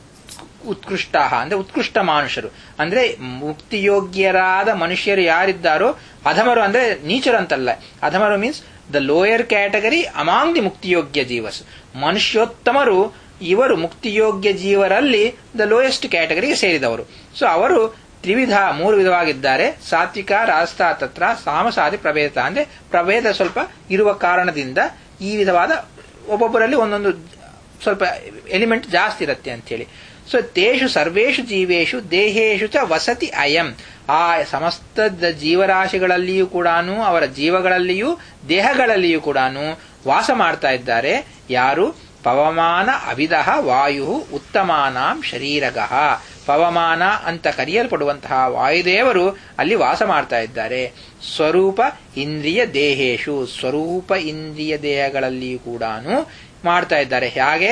ಉತ್ಕೃಷ್ಟಾಹ ಅಂದ್ರೆ ಉತ್ಕೃಷ್ಟ ಮಾನುಷರು ಅಂದ್ರೆ ಮುಕ್ತಿಯೋಗ್ಯರಾದ ಮನುಷ್ಯರು ಯಾರಿದ್ದಾರೋ ಅಧಮರು ಅಂದ್ರೆ ನೀಚರು ಅಂತಲ್ಲ ಅಧಮರು means the lower category among the ಮುಕ್ತಿಯೋಗ್ಯ ಜೀವಸ್ ಮನುಷ್ಯೋತ್ತಮರು ಇವರು ಮುಕ್ತಿಯೋಗ್ಯ ಜೀವರಲ್ಲಿ ದ ಲೋಯೆಸ್ಟ್ ಕ್ಯಾಟಗರಿಗೆ ಸೇರಿದವರು ಸೊ ಅವರು ತ್ರಿವಿಧ ಮೂರು ವಿಧವಾಗಿದ್ದಾರೆ ಸಾತ್ವಿಕ ರಾಸ್ತ ತತ್ರ ಸಾಮಸಾದಿ ಪ್ರಭೇದ ಅಂದ್ರೆ ಪ್ರಭೇದ ಸ್ವಲ್ಪ ಇರುವ ಕಾರಣದಿಂದ ಈ ವಿಧವಾದ ಒಬ್ಬೊಬ್ಬರಲ್ಲಿ ಒಂದೊಂದು ಸ್ವಲ್ಪ ಎಲಿಮೆಂಟ್ ಜಾಸ್ತಿ ಇರುತ್ತೆ ಅಂತ ಹೇಳಿ ಸೊ ತೇಷು ಸರ್ವೇಷು ಜೀವೇಶು ದೇಹೇಶು ಚ ವಸತಿ ಅಯಂ ಆ ಸಮಸ್ತ ಜೀವರಾಶಿಗಳಲ್ಲಿಯೂ ಕೂಡ ಅವರ ಜೀವಗಳಲ್ಲಿಯೂ ದೇಹಗಳಲ್ಲಿಯೂ ಕೂಡ ವಾಸ ಮಾಡ್ತಾ ಇದ್ದಾರೆ ಯಾರು ಪವಮಾನ ಅವಿದಃ ವಾಯು ಉತ್ತಮಾನಾಂ ಶರೀರಗಃ ಪವಮಾನ ಅಂತ ಕರೆಯಲ್ಪಡುವಂತಹ ವಾಯುದೇವರು ಅಲ್ಲಿ ವಾಸ ಮಾಡ್ತಾ ಇದ್ದಾರೆ ಸ್ವರೂಪ ಇಂದ್ರಿಯ ದೇಹೇಶು ಸ್ವರೂಪ ಇಂದ್ರಿಯ ದೇಹಗಳಲ್ಲಿಯೂ ಕೂಡ ಮಾಡ್ತಾ ಇದ್ದಾರೆ ಹಾಗೆ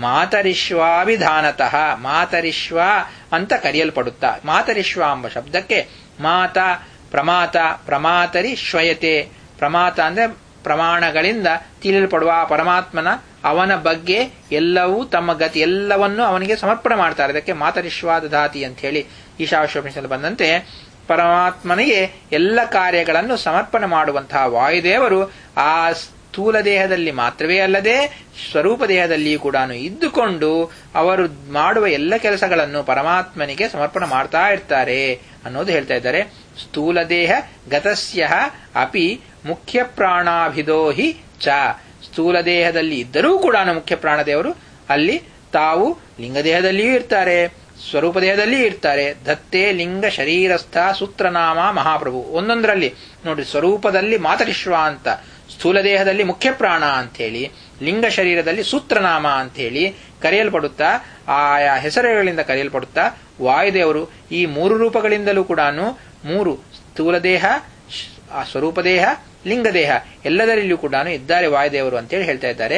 ಮಾತರಿಶ್ವಾಭಿಧಾನತಃ ಮಾತರಿಶ್ವ ಅಂತ ಕರೆಯಲ್ಪಡುತ್ತಾ ಮಾತರಿಶ್ವ ಎಂಬ ಶಬ್ದಕ್ಕೆ ಮಾತ ಪ್ರಮಾತ ಪ್ರಮಾತರಿ ಶ್ವಯತೆ ಪ್ರಮಾತ ಅಂದ್ರೆ ಪ್ರಮಾಣಗಳಿಂದ ತಿಳಿಯಲ್ಪಡುವ ಪರಮಾತ್ಮನ ಅವನ ಬಗ್ಗೆ ಎಲ್ಲವೂ ತಮ್ಮ ಗತಿ ಎಲ್ಲವನ್ನೂ ಅವನಿಗೆ ಸಮರ್ಪಣೆ ಮಾಡ್ತಾರೆ ಅದಕ್ಕೆ ಮಾತರಿಶ್ವಾದ ಧಾತಿ ಅಂತ ಹೇಳಿ ಈಶಾಶ್ವಪನಿಷದಲ್ಲಿ ಬಂದಂತೆ ಪರಮಾತ್ಮನಿಗೆ ಎಲ್ಲ ಕಾರ್ಯಗಳನ್ನು ಸಮರ್ಪಣೆ ಮಾಡುವಂತಹ ವಾಯುದೇವರು ಆ ಸ್ಥೂಲ ದೇಹದಲ್ಲಿ ಮಾತ್ರವೇ ಅಲ್ಲದೆ ಸ್ವರೂಪ ದೇಹದಲ್ಲಿಯೂ ಕೂಡ ಇದ್ದುಕೊಂಡು ಅವರು ಮಾಡುವ ಎಲ್ಲ ಕೆಲಸಗಳನ್ನು ಪರಮಾತ್ಮನಿಗೆ ಸಮರ್ಪಣೆ ಮಾಡ್ತಾ ಇರ್ತಾರೆ ಅನ್ನೋದು ಹೇಳ್ತಾ ಇದ್ದಾರೆ ಸ್ಥೂಲ ದೇಹ ಗತಸ್ಯ ಅಪಿ ಮುಖ್ಯ ಪ್ರಾಣಾಭಿದೋಹಿ ಚ ಸ್ಥೂಲ ದೇಹದಲ್ಲಿ ಇದ್ದರೂ ಕೂಡ ಮುಖ್ಯ ಪ್ರಾಣದೇವರು ಅಲ್ಲಿ ತಾವು ಲಿಂಗದೇಹದಲ್ಲಿಯೂ ಇರ್ತಾರೆ ಸ್ವರೂಪ ದೇಹದಲ್ಲಿಯೂ ಇರ್ತಾರೆ ದತ್ತೇ ಲಿಂಗ ಶರೀರಸ್ಥ ಸೂತ್ರನಾಮ ಮಹಾಪ್ರಭು ಒಂದೊಂದರಲ್ಲಿ ನೋಡಿ ಸ್ವರೂಪದಲ್ಲಿ ಮಾತರಿಶ್ವ ಅಂತ ಸ್ಥೂಲ ದೇಹದಲ್ಲಿ ಮುಖ್ಯ ಪ್ರಾಣ ಅಂತೇಳಿ ಲಿಂಗ ಶರೀರದಲ್ಲಿ ಸೂತ್ರನಾಮ ಅಂತೇಳಿ ಕರೆಯಲ್ಪಡುತ್ತಾ ಆಯಾ ಹೆಸರುಗಳಿಂದ ಕರೆಯಲ್ಪಡುತ್ತಾ ವಾಯುದೇವರು ಈ ಮೂರು ರೂಪಗಳಿಂದಲೂ ಕೂಡ ಮೂರು ಸ್ಥೂಲ ದೇಹ ಸ್ವರೂಪ ದೇಹ ಲಿಂಗದೇಹ ಎಲ್ಲದರಲ್ಲಿಯೂ ಕೂಡ ಇದ್ದಾರೆ ವಾಯುದೇವರು ಅಂತೇಳಿ ಹೇಳ್ತಾ ಇದ್ದಾರೆ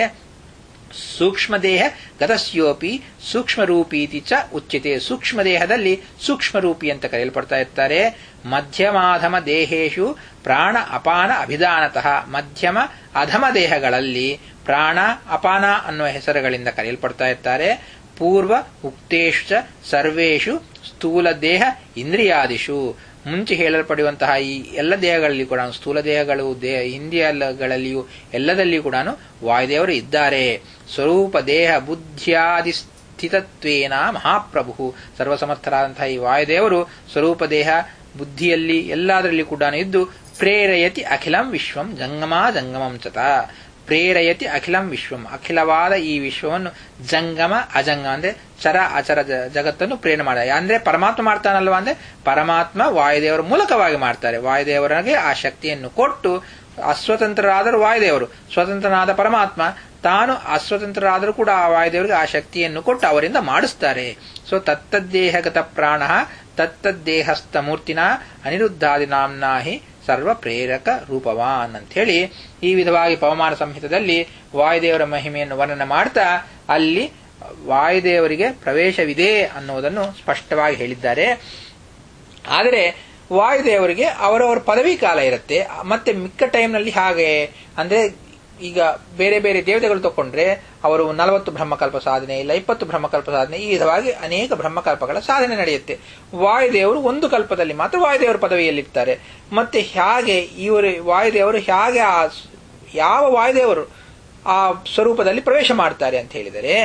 ಸೂಕ್ಷ್ಮ ದೇಹ ಗತಸ್ಯೋಪಿ ಸೂಕ್ಷ್ಮ ರೂಪೀತಿ ಚ ಉಚ್ಯತೆ ಸೂಕ್ಷ್ಮ ದೇಹದಲ್ಲಿ ಸೂಕ್ಷ್ಮ ರೂಪಿ ಅಂತ ಕರೆಯಲ್ಪಡ್ತಾ ಇರ್ತಾರೆ ಮಧ್ಯಮಾಧಮ ದೇಹೇಶು ಪ್ರಾಣ ಅಪಾನ ಅಭಿಧಾನತಃ ಮಧ್ಯಮ ಅಧಮ ದೇಹಗಳಲ್ಲಿ ಪ್ರಾಣ ಅಪಾನ ಅನ್ನುವ ಹೆಸರುಗಳಿಂದ ಕರೆಯಲ್ಪಡ್ತಾ ಇರ್ತಾರೆ ಪೂರ್ವ ಉಕ್ತೇಶು ಚ ಸರ್ವೇಷು ಸ್ಥೂಲ ದೇಹ ಇಂದ್ರಿಯಾದಿಷು ಮುಂಚೆ ಹೇಳಲ್ಪಡುವಂತಹ ಈ ಎಲ್ಲ ದೇಹಗಳಲ್ಲಿ ಕೂಡ ಸ್ಥೂಲ ದೇಹಗಳು ದೇಹ ಇಂದ್ರಿಯಗಳಲ್ಲಿಯೂ ಎಲ್ಲದಲ್ಲಿಯೂ ಕೂಡ ವಾಯುದೇವರು ಇದ್ದಾರೆ ಸ್ವರೂಪ ದೇಹ ಬುದ್ಧಿಯಾದಿ ಸ್ಥಿತತ್ವೇನ ಮಹಾಪ್ರಭು ಸರ್ವಸಮರ್ಥರಾದಂತಹ ಈ ವಾಯುದೇವರು ಸ್ವರೂಪ ದೇಹ ಬುದ್ಧಿಯಲ್ಲಿ ಎಲ್ಲದರಲ್ಲಿ ಕೂಡ ಇದ್ದು ಪ್ರೇರಯತಿ ಅಖಿಲಂ ವಿಶ್ವಂ ಜಂಗಮಾ ಜಂಗಮಂ ಚತ ಪ್ರೇರಯತಿ ಅಖಿಲಂ ವಿಶ್ವಂ ಅಖಿಲವಾದ ಈ ವಿಶ್ವವನ್ನು ಜಂಗಮ ಅಜಂಗ ಅಂದ್ರೆ ಚರ ಅಚರ ಜ- ಜಗತ್ತನ್ನು ಪ್ರೇರಣೆ ಮಾಡ ಅಂದ್ರೆ ಪರಮಾತ್ಮ ಮಾಡ್ತಾನಲ್ವಾ ಅಂದ್ರೆ ಪರಮಾತ್ಮ ವಾಯುದೇವರ ಮೂಲಕವಾಗಿ ಮಾಡ್ತಾರೆ ವಾಯುದೇವರಿಗೆ ಆ ಶಕ್ತಿಯನ್ನು ಕೊಟ್ಟು ಅಸ್ವತಂತ್ರರಾದರೂ ವಾಯುದೇವರು ಸ್ವತಂತ್ರನಾದ ಪರಮಾತ್ಮ ತಾನು ಅಸ್ವತಂತ್ರರಾದರೂ ಕೂಡ ಆ ವಾಯುದೇವರಿಗೆ ಆ ಶಕ್ತಿಯನ್ನು ಕೊಟ್ಟು ಅವರಿಂದ ಮಾಡಿಸ್ತಾರೆ ಸೊ ತತ್ತದ್ದೇಹಗತ ಪ್ರಾಣ ತತ್ತದ್ದೇಹಸ್ಥ ಮೂರ್ತಿನ ಅನಿರುದ್ಧಾದಿ ನಾಮ್ನಾ ಹಿ ಸರ್ವ ಪ್ರೇರಕ ರೂಪವಾನ್ ಅಂತ ಹೇಳಿ ಈ ವಿಧವಾಗಿ ಪವಮಾನ ಸಂಹಿತದಲ್ಲಿ ವಾಯುದೇವರ ಮಹಿಮೆಯನ್ನು ವರ್ಣನೆ ಮಾಡ್ತಾ ಅಲ್ಲಿ ವಾಯುದೇವರಿಗೆ ಪ್ರವೇಶವಿದೆ ಅನ್ನುವುದನ್ನು ಸ್ಪಷ್ಟವಾಗಿ ಹೇಳಿದ್ದಾರೆ ಆದರೆ ವಾಯುದೇವರಿಗೆ ಅವರವರ ಪದವಿ ಕಾಲ ಇರುತ್ತೆ ಮತ್ತೆ ಮಿಕ್ಕ ಟೈಮ್ನಲ್ಲಿ ಹಾಗೆ ಅಂದ್ರೆ ಈಗ ಬೇರೆ ಬೇರೆ ದೇವತೆಗಳು ತಕೊಂಡ್ರೆ ಅವರು ನಲವತ್ತು ಬ್ರಹ್ಮಕಲ್ಪ ಸಾಧನೆ ಇಲ್ಲ ಇಪ್ಪತ್ತು ಬ್ರಹ್ಮಕಲ್ಪ ಸಾಧನೆ ಈ ವಿಧವಾಗಿ ಅನೇಕ ಬ್ರಹ್ಮಕಲ್ಪಗಳ ಸಾಧನೆ ನಡೆಯುತ್ತೆ ವಾಯುದೇವರು ಒಂದು ಕಲ್ಪದಲ್ಲಿ ಮಾತ್ರ ವಾಯುದೇವರ ಪದವಿಯಲ್ಲಿರ್ತಾರೆ ಮತ್ತೆ ಹೇಗೆ ಇವರು ವಾಯುದೇವರು ಹೇಗೆ ಆ ಸ್- ಯಾವ ವಾಯುದೇವರು ಆ ಸ್ವರೂಪದಲ್ಲಿ ಪ್ರವೇಶ ಮಾಡ್ತಾರೆ ಅಂತ ಹೇಳಿದರೆ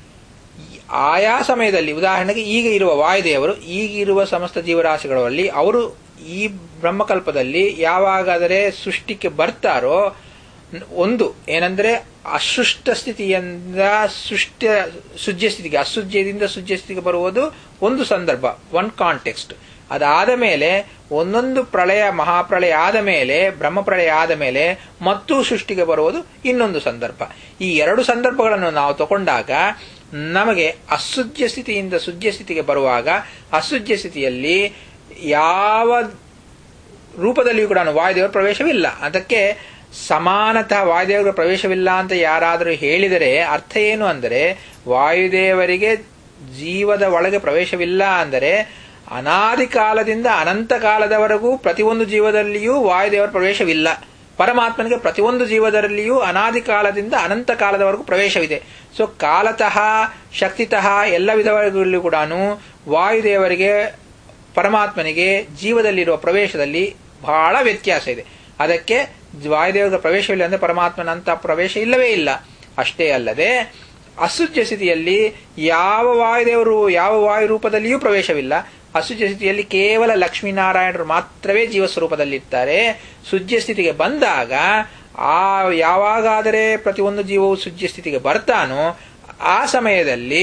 ಆಯಾ ಸಮಯದಲ್ಲಿ ಉದಾಹರಣೆಗೆ ಈಗ ಇರುವ ವಾಯುದೇವರು ಈಗಿರುವ ಸಮಸ್ತ ಜೀವರಾಶಿಗಳಲ್ಲಿ ಅವರು ಈ ಬ್ರಹ್ಮಕಲ್ಪದಲ್ಲಿ ಯಾವಾಗಾದರೆ ಸೃಷ್ಟಿಗೆ ಬರ್ತಾರೋ ನ್- ಒಂದು ಏನಂದ್ರೆ ಅಶುಷ್ಟ ಸ್ಥಿತಿಯಿಂದ ಸೃಷ್ಟಿ ಸುಜ್ಯ ಸ್ಥಿತಿಗೆ ಅಸುಜ್ಯದಿಂದ ಸುಜ್ಯ ಸ್ಥಿತಿಗೆ ಬರುವುದು ಒಂದು ಸಂದರ್ಭ ಒನ್ ಕಾಂಟೆಕ್ಸ್ಟ್ ಅದಾದ ಮೇಲೆ ಒಂದೊಂದು ಪ್ರಳಯ ಮಹಾಪ್ರಳಯ ಆದ ಮೇಲೆ ಬ್ರಹ್ಮಪ್ರಳಯ ಆದ ಮೇಲೆ ಮತ್ತೂ ಸೃಷ್ಟಿಗೆ ಬರುವುದು ಇನ್ನೊಂದು ಸಂದರ್ಭ ಈ ಎರಡು ಸಂದರ್ಭಗಳನ್ನು ನಾವು ತಗೊಂಡಾಗ ನಮಗೆ ಅಸುಜ್ಯ ಸ್ಥಿತಿಯಿಂದ ಸುಜ್ಯ ಸ್ಥಿತಿಗೆ ಬರುವಾಗ ಅಸುಜ್ಯ ಸ್ಥಿತಿಯಲ್ಲಿ ಯಾವ ರೂಪದಲ್ಲಿಯೂ ಕೂಡ ವಾಯುದೇವರ ಪ್ರವೇಶವಿಲ್ಲ ಅದಕ್ಕೆ ಸಮಾನತಃ ವಾಯುದೇವರ ಪ್ರವೇಶವಿಲ್ಲ ಅಂತ ಯಾರಾದರೂ ಹೇಳಿದರೆ ಅರ್ಥ ಏನು ಅಂದರೆ ವಾಯುದೇವರಿಗೆ ಜೀವದ ಒಳಗೆ ಪ್ರವೇಶವಿಲ್ಲ ಅಂದರೆ ಅನಾದಿ ಕಾಲದಿಂದ ಅನಂತ ಕಾಲದವರೆಗೂ ಪ್ರತಿಯೊಂದು ಜೀವದಲ್ಲಿಯೂ ವಾಯುದೇವರ ಪ್ರವೇಶವಿಲ್ಲ ಪರಮಾತ್ಮನಿಗೆ ಪ್ರತಿಯೊಂದು ಜೀವದಲ್ಲಿಯೂ ಅನಾದಿ ಕಾಲದಿಂದ ಅನಂತ ಕಾಲದವರೆಗೂ ಪ್ರವೇಶವಿದೆ ಸೊ ಕಾಲತಃ ಶಕ್ತಿತಃ ಎಲ್ಲ ವಿಧಗಳಲ್ಲೂ ಕೂಡ ವಾಯುದೇವರಿಗೆ ಪರಮಾತ್ಮನಿಗೆ ಜೀವದಲ್ಲಿರುವ ಪ್ರವೇಶದಲ್ಲಿ ಬಹಳ ವ್ಯತ್ಯಾಸ ಇದೆ ಅದಕ್ಕೆ ವಾಯುದೇವರ ಪ್ರವೇಶವಿಲ್ಲ ಅಂದರೆ ಪರಮಾತ್ಮನಂತ ಪ್ರವೇಶ ಇಲ್ಲವೇ ಇಲ್ಲ ಅಷ್ಟೇ ಅಲ್ಲದೆ ಅಸುಜ್ಯ ಸ್ಥಿತಿಯಲ್ಲಿ ಯಾವ ವಾಯುದೇವರು ಯಾವ ವಾಯು ರೂಪದಲ್ಲಿಯೂ ಪ್ರವೇಶವಿಲ್ಲ ಅಸುಜ್ಯ ಸ್ಥಿತಿಯಲ್ಲಿ ಕೇವಲ ಲಕ್ಷ್ಮೀನಾರಾಯಣರು ಮಾತ್ರವೇ ಜೀವ ಸ್ವರೂಪದಲ್ಲಿರ್ತಾರೆ ಸುಜ್ಯ ಸ್ಥಿತಿಗೆ ಬಂದಾಗ ಆ ಯಾವಾಗಾದರೆ ಪ್ರತಿಯೊಂದು ಜೀವವು ಸುಜ್ಯ ಸ್ಥಿತಿಗೆ ಬರ್ತಾನೋ ಆ ಸಮಯದಲ್ಲಿ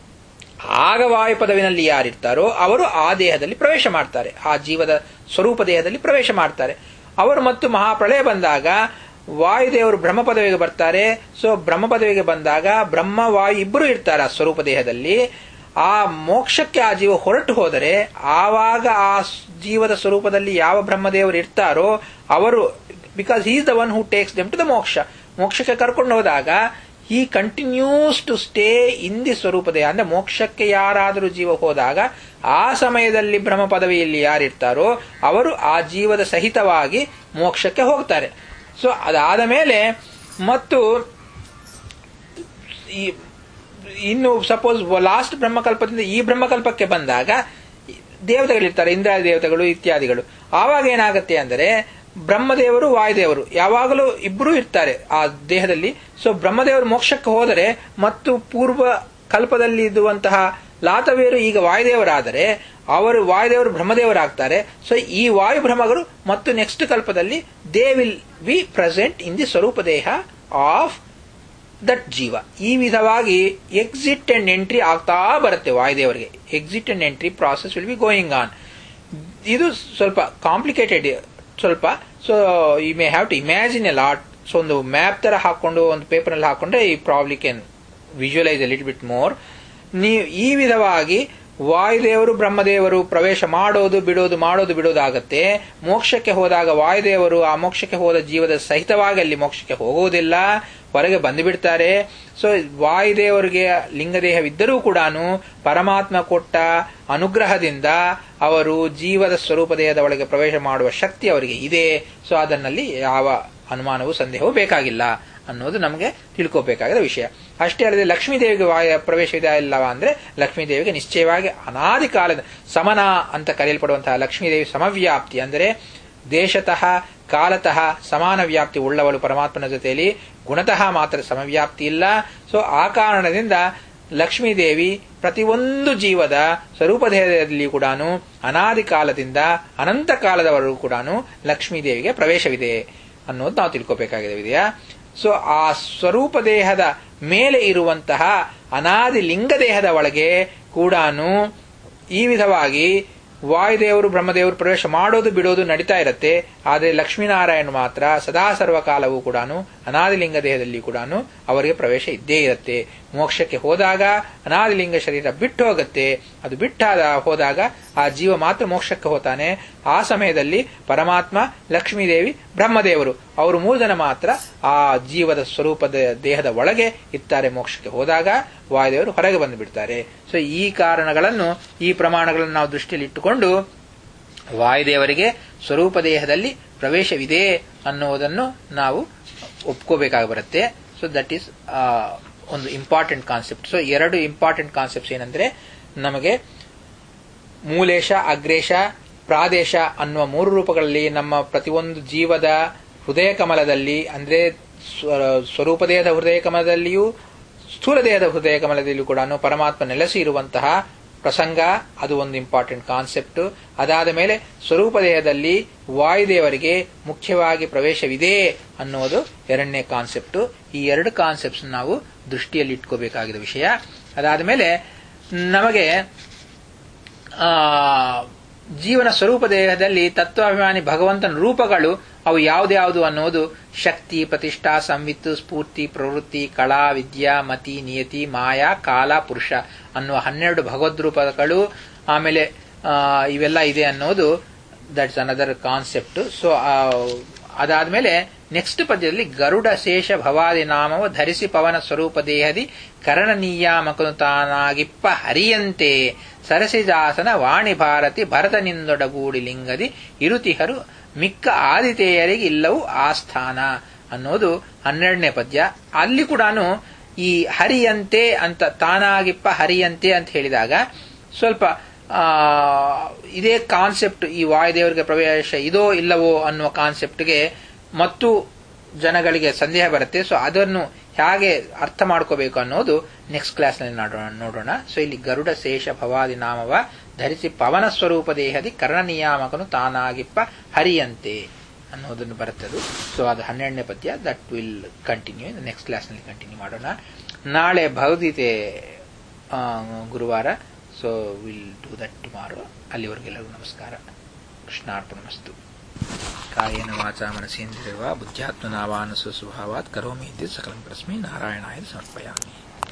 ಆಗ ವಾಯು ಪದವಿನಲ್ಲಿ ಯಾರಿರ್ತಾರೋ ಅವರು ಆ ದೇಹದಲ್ಲಿ ಪ್ರವೇಶ ಮಾಡ್ತಾರೆ ಆ ಜೀವದ ಸ್ವರೂಪ ದೇಹದಲ್ಲಿ ಪ್ರವೇಶ ಮಾಡ್ತಾರೆ ಅವರು ಮತ್ತು ಮಹಾಪ್ರಳಯ ಬಂದಾಗ ವಾಯುದೇವರು ಬ್ರಹ್ಮ ಪದವಿಗೆ ಬರ್ತಾರೆ ಸೊ ಬ್ರಹ್ಮ ಪದವಿಗೆ ಬಂದಾಗ ಬ್ರಹ್ಮ ವಾಯು ಇಬ್ಬರು ಇರ್ತಾರೆ ಆ ಸ್ವರೂಪ ದೇಹದಲ್ಲಿ ಆ ಮೋಕ್ಷಕ್ಕೆ ಆ ಜೀವ ಹೊರಟು ಹೋದರೆ ಆವಾಗ ಆ ಜೀವದ ಸ್ವರೂಪದಲ್ಲಿ ಯಾವ ಬ್ರಹ್ಮದೇವರು ಇರ್ತಾರೋ ಅವರು because is the one who takes them to the ಮೋಕ್ಷ ಮೋಕ್ಷಕ್ಕೆ ಕರ್ಕೊಂಡು ಹೋದಾಗ ಈ continues to stay in the ಸ್ವರೂಪದೇ ಅಂದ್ರೆ ಮೋಕ್ಷಕ್ಕೆ ಯಾರಾದರೂ ಜೀವ ಹೋದಾಗ ಆ ಸಮಯದಲ್ಲಿ ಬ್ರಹ್ಮ ಪದವಿಯಲ್ಲಿ ಯಾರಿರ್ತಾರೋ ಅವರು ಆ ಜೀವದ ಸಹಿತವಾಗಿ ಮೋಕ್ಷಕ್ಕೆ ಹೋಗ್ತಾರೆ ಸೊ ಅದಾದ ಮೇಲೆ ಮತ್ತು ಈ ಇನ್ನು ಸಪೋಸ್ ಲಾಸ್ಟ್ ಬ್ರಹ್ಮಕಲ್ಪದಿಂದ ಈ ಬ್ರಹ್ಮಕಲ್ಪಕ್ಕೆ ಬಂದಾಗ ದೇವತೆಗಳಿರ್ತಾರೆ ಇಂದ್ರ ದೇವತೆಗಳು ಇತ್ಯಾದಿಗಳು ಆವಾಗ ಏನಾಗುತ್ತೆ ಅಂದರೆ ಬ್ರಹ್ಮದೇವರು ವಾಯುದೇವರು ಯಾವಾಗಲೂ ಇಬ್ಬರೂ ಇರ್ತಾರೆ ಆ ದೇಹದಲ್ಲಿ ಸೊ ಬ್ರಹ್ಮದೇವರು ಮೋಕ್ಷಕ್ಕೆ ಹೋದರೆ ಮತ್ತು ಪೂರ್ವ ಕಲ್ಪದಲ್ಲಿ ಇದ್ದುವಂತಹ ಲಾತವೇರು ಈಗ ವಾಯುದೇವರಾದರೆ ಅವರು ವಾಯುದೇವರು ಬ್ರಹ್ಮದೇವರಾಗ್ತಾರೆ ಸೊ ಈ ವಾಯು ಬ್ರಹ್ಮಗಳು ಮತ್ತು ನೆಕ್ಸ್ಟ್ ಕಲ್ಪದಲ್ಲಿ they will be present in the ಸ್ವರೂಪ ದೇಹ ಆಫ್ ದಟ್ ಜೀವ ಈ ವಿಧವಾಗಿ ಎಕ್ಸಿಟ್ ಅಂಡ್ ಎಂಟ್ರಿ ಆಗ್ತಾ ಬರುತ್ತೆ ವಾಯುದೇವರಿಗೆ exit and entry process will be going on ಇದು ಸ್ವಲ್ಪ ಕಾಂಪ್ಲಿಕೇಟೆಡ್ ಸ್ವಲ್ಪ so you may have to imagine a lot so ಒಂದು ಮ್ಯಾಪ್ ತರ ಹಾಕೊಂಡು ಒಂದು ಪೇಪರ್ನಲ್ಲಿ ಹಾಕೊಂಡ್ರೆ ಈ probably can visualise little bit more ನೀವು ಈ ವಿಧವಾಗಿ ವಾಯುದೇವರು ಬ್ರಹ್ಮದೇವರು ಪ್ರವೇಶ ಮಾಡೋದು ಬಿಡೋದು ಮಾಡೋದು ಬಿಡೋದು ಆಗತ್ತೆ ಮೋಕ್ಷಕ್ಕೆ ಹೋದಾಗ ವಾಯುದೇವರು ಆ ಮೋಕ್ಷಕ್ಕೆ ಹೋದ ಜೀವದ ಸಹಿತವಾಗಿ ಅಲ್ಲಿ ಮೋಕ್ಷಕ್ಕೆ ಹೋಗುವುದಿಲ್ಲ ಹೊರಗೆ ಬಂದು ಬಿಡ್ತಾರೆ ಸೊ ವಾಯುದೇವರಿಗೆ ಲಿಂಗದೇಹವಿದ್ದರೂ ಕೂಡ ಪರಮಾತ್ಮ ಕೊಟ್ಟ ಅನುಗ್ರಹದಿಂದ ಅವರು ಜೀವದ ಸ್ವರೂಪ ದೇಹದ ಒಳಗೆ ಪ್ರವೇಶ ಮಾಡುವ ಶಕ್ತಿ ಅವರಿಗೆ ಇದೆ ಸೊ ಅದನ್ನಲ್ಲಿ ಯಾವ ಅನುಮಾನವೂ ಸಂದೇಹವೂ ಬೇಕಾಗಿಲ್ಲ ಅನ್ನೋದು ನಮಗೆ ತಿಳ್ಕೋಬೇಕಾದ ವಿಷಯ ಅಷ್ಟೇ ಅಲ್ಲದೆ ಲಕ್ಷ್ಮೀದೇವಿಗೆ ವಾಯ ಪ್ರವೇಶವಿದೆ ಇಲ್ಲವಾ ಅಂದ್ರೆ ಲಕ್ಷ್ಮೀದೇವಿಗೆ ನಿಶ್ಚಯವಾಗಿ ಅನಾದಿ ಕಾಲದ ಸಮನ ಅಂತ ಕರೆಯಲ್ಪಡುವಂತಹ ಲಕ್ಷ್ಮೀದೇವಿ ಸಮವ್ಯಾಪ್ತಿ ಅಂದರೆ ದೇಶತಃ ಕಾಲತಃ ಸಮಾನ ವ್ಯಾಪ್ತಿ ಉಳ್ಳವಳು ಪರಮಾತ್ಮನ ಜೊತೆಯಲ್ಲಿ ಗುಣತಃ ಮಾತ್ರ ಸಮವ್ಯಾಪ್ತಿ ಇಲ್ಲ ಸೊ ಆ ಕಾರಣದಿಂದ ಲಕ್ಷ್ಮೀದೇವಿ ಪ್ರತಿಯೊಂದು ಜೀವದ ಸ್ವರೂಪದೇಹದಲ್ಲಿ ಕೂಡ ಅನಾದಿ ಕಾಲದಿಂದ ಅನಂತ ಕಾಲದವರೆಗೂ ಕೂಡ ಲಕ್ಷ್ಮೀದೇವಿಗೆ ಪ್ರವೇಶವಿದೆ ಅನ್ನೋದು ನಾವು ತಿಳ್ಕೋಬೇಕಾಗಿದೆ ವಿದೆಯಾ ಸೊ ಆ ಸ್ವರೂಪ ದೇಹದ ಮೇಲೆ ಇರುವಂತಹ ಅನಾದಿ ಲಿಂಗ ದೇಹದ ಒಳಗೆ ಕೂಡ ಈ ವಿಧವಾಗಿ ವಾಯುದೇವರು ಬ್ರಹ್ಮದೇವರು ಪ್ರವೇಶ ಮಾಡೋದು ಬಿಡೋದು ನಡೀತಾ ಇರುತ್ತೆ ಆದರೆ ಲಕ್ಷ್ಮೀನಾರಾಯಣ ಮಾತ್ರ ಸದಾ ಸರ್ವಕಾಲವೂ ಕೂಡ ಅನಾದಿಲಿಂಗ ದೇಹದಲ್ಲಿ ಕೂಡ ಅವರಿಗೆ ಪ್ರವೇಶ ಇದ್ದೇ ಇರುತ್ತೆ ಮೋಕ್ಷಕ್ಕೆ ಹೋದಾಗ ಅನಾದಿಲಿಂಗ ಶರೀರ ಬಿಟ್ಟು ಹೋಗುತ್ತೆ ಅದು ಬಿಟ್ಟಾದ ಹೋದಾಗ ಆ ಜೀವ ಮಾತ್ರ ಮೋಕ್ಷಕ್ಕೆ ಹೋತಾನೆ ಆ ಸಮಯದಲ್ಲಿ ಪರಮಾತ್ಮ ಲಕ್ಷ್ಮೀದೇವಿ ಬ್ರಹ್ಮದೇವರು ಅವರು ಮೂರು ಜನ ಮಾತ್ರ ಆ ಜೀವದ ಸ್ವರೂಪದ ದೇಹದ ಒಳಗೆ ಇರ್ತಾರೆ ಮೋಕ್ಷಕ್ಕೆ ಹೋದಾಗ ವಾಯುದೇವರು ಹೊರಗೆ ಬಂದು ಬಿಡ್ತಾರೆ ಸೊ ಈ ಕಾರಣಗಳನ್ನು ಈ ಪ್ರಮಾಣಗಳನ್ನು ನಾವು ದೃಷ್ಟಿಯಲ್ಲಿ ಇಟ್ಟುಕೊಂಡು ವಾಯುದೇವರಿಗೆ ಸ್ವರೂಪ ದೇಹದಲ್ಲಿ ಪ್ರವೇಶವಿದೆ ಅನ್ನುವುದನ್ನು ನಾವು ಒಪ್ಕೋಬೇಕಾಗಿ ಬರುತ್ತೆ ಸೊ ದಟ್ ಈಸ್ ಒಂದು ಇಂಪಾರ್ಟೆಂಟ್ ಕಾನ್ಸೆಪ್ಟ್ ಸೊ ಎರಡು ಇಂಪಾರ್ಟೆಂಟ್ ಕಾನ್ಸೆಪ್ಟ್ಸ್ ಏನಂದ್ರೆ ನಮಗೆ ಮೂಲೇಶ ಅಗ್ರೇಶ ಪ್ರಾದೇಶ ಅನ್ನುವ ಮೂರು ರೂಪಗಳಲ್ಲಿ ನಮ್ಮ ಪ್ರತಿಯೊಂದು ಜೀವದ ಹೃದಯ ಕಮಲದಲ್ಲಿ ಅಂದ್ರೆ ಸ್ವರೂಪ ದೇಹದ ಹೃದಯ ಕಮಲದಲ್ಲಿಯೂ ಸ್ಥೂಲ ದೇಹದ ಹೃದಯ ಕಮಲದಲ್ಲಿಯೂ ಕೂಡ ಪರಮಾತ್ಮ ನೆಲೆಸಿ ಇರುವಂತಹ ಪ್ರಸಂಗ ಅದು ಒಂದು ಇಂಪಾರ್ಟೆಂಟ್ ಕಾನ್ಸೆಪ್ಟ್ ಅದಾದ ಮೇಲೆ ಸ್ವರೂಪ ದೇಹದಲ್ಲಿ ವಾಯುದೇವರಿಗೆ ಮುಖ್ಯವಾಗಿ ಪ್ರವೇಶವಿದೆ ಅನ್ನೋದು ಎರಡನೇ ಕಾನ್ಸೆಪ್ಟ್ ಈ ಎರಡು ಕಾನ್ಸೆಪ್ಟ್ಸ್ ನಾವು ದೃಷ್ಟಿಯಲ್ಲಿ ಇಟ್ಕೋಬೇಕಾಗಿದ್ದ ವಿಷಯ ಅದಾದ ಮೇಲೆ ನಮಗೆ ಜೀವನ ಸ್ವರೂಪ ದೇಹದಲ್ಲಿ ತತ್ವಾಭಿಮಾನಿ ಭಗವಂತನ ರೂಪಗಳು ಅವು ಯಾವ್ದ್ಯಾವುದು ಅನ್ನೋದು ಶಕ್ತಿ ಪ್ರತಿಷ್ಠಾ ಸಂವಿತ್ತು ಸ್ಫೂರ್ತಿ ಪ್ರವೃತ್ತಿ ಕಳಾ ವಿದ್ಯಾ ಮತಿ ನಿಯತಿ ಮಾಯಾ ಕಾಲ ಪುರುಷ ಅನ್ನುವ ಹನ್ನೆರಡು ಭಗವದ್ರೂಪಗಳು ಆಮೇಲೆ ಇವೆಲ್ಲ ಇದೆ ಅನ್ನೋದು ದಟ್ಸ್ ಅನದರ್ ಕಾನ್ಸೆಪ್ಟ್ ಸೊ ಅದಾದ್ಮೇಲೆ ನೆಕ್ಸ್ಟ್ ಪದ್ಯದಲ್ಲಿ ಗರುಡ ಶೇಷ ಭವಾದಿ ನಾಮವ ಧರಿಸಿ ಪವನ ಸ್ವರೂಪ ದೇಹದಿ ಕರಣ ನಿಯಾಮಕನು ತಾನಾಗಿಪ್ಪ ಹರಿಯಂತೆ ಸರಸಿಜಾಸನ ವಾಣಿ ಭಾರತಿ ಭರತನಿಂದೊಡಗೂಡಿ ಲಿಂಗದಿ ಇರುತಿಹರು ಮಿಕ್ಕ ಆದಿತೇಯರಿಗೆ ಇಲ್ಲವೂ ಆಸ್ಥಾನ ಅನ್ನೋದು ಹನ್ನೆರಡನೇ ಪದ್ಯ ಅಲ್ಲಿ ಕೂಡ ಈ ಹರಿಯಂತೆ ಅಂತ ತಾನಾಗಿಪ್ಪ ಹರಿಯಂತೆ ಅಂತ ಹೇಳಿದಾಗ ಸ್ವಲ್ಪ ಇದೇ ಕಾನ್ಸೆಪ್ಟ್ ಈ ವಾಯುದೇವರಿಗೆ ಪ್ರವೇಶ ಇದೋ ಇಲ್ಲವೋ ಅನ್ನುವ ಕಾನ್ಸೆಪ್ಟ್ಗೆ ಮತ್ತು ಜನಗಳಿಗೆ ಸಂದೇಹ ಬರುತ್ತೆ ಸೊ ಅದನ್ನು ಹೇಗೆ ಅರ್ಥ ಮಾಡ್ಕೋಬೇಕು ಅನ್ನೋದು ನೆಕ್ಸ್ಟ್ ಕ್ಲಾಸ್ನಲ್ಲಿ ನೋಡೋಣ ನೋಡೋಣ ಸೊ ಇಲ್ಲಿ ಗರುಡ ಶೇಷ ಭವಾದಿ ನಾಮವ ಧರಿಸಿ ಪವನ ಸ್ವರೂಪ ದೇಹದಿ ಕರ್ಣ ನಿಯಾಮಕನು ತಾನಾಗಿಪ್ಪ ಹರಿಯಂತೆ ಅನ್ನೋದನ್ನು ಬರುತ್ತದು ಸೊ ಅದು ಹನ್ನೆರಡನೇ ಪದ್ಯ ದಟ್ ವಿಲ್ ಕಂಟಿನ್ಯೂ ನೆಕ್ಸ್ಟ್ ಕ್ಲಾಸ್ನಲ್ಲಿ ಕಂಟಿನ್ಯೂ ಮಾಡೋಣ ನಾಳೆ ಭಗವದ್ಗೀತೆ ಗುರುವಾರ so will do that tomorrow ಅಲ್ಲಿವರೆಗೆಲ್ಲರಿಗೂ ನಮಸ್ಕಾರ ಕೃಷ್ಣಾರ್ಪಣಮಸ್ತು ಕಾಯೇನ ವಾಚಾ ಮನಸೇಂದ್ರಿಯವಾ ಬುದ್ಧ್ಯಾತ್ಮನಾವಾನಸು ಸ್ವಭಾವಾತ್ ಕರೋಮಿ ಇದ್ದಿದ್ದು ಸಕಲಂ ಪರಸ್ಮೈ ನಾರಾಯಣಾಯ ಸಮರ್ಪಯಾಮಿ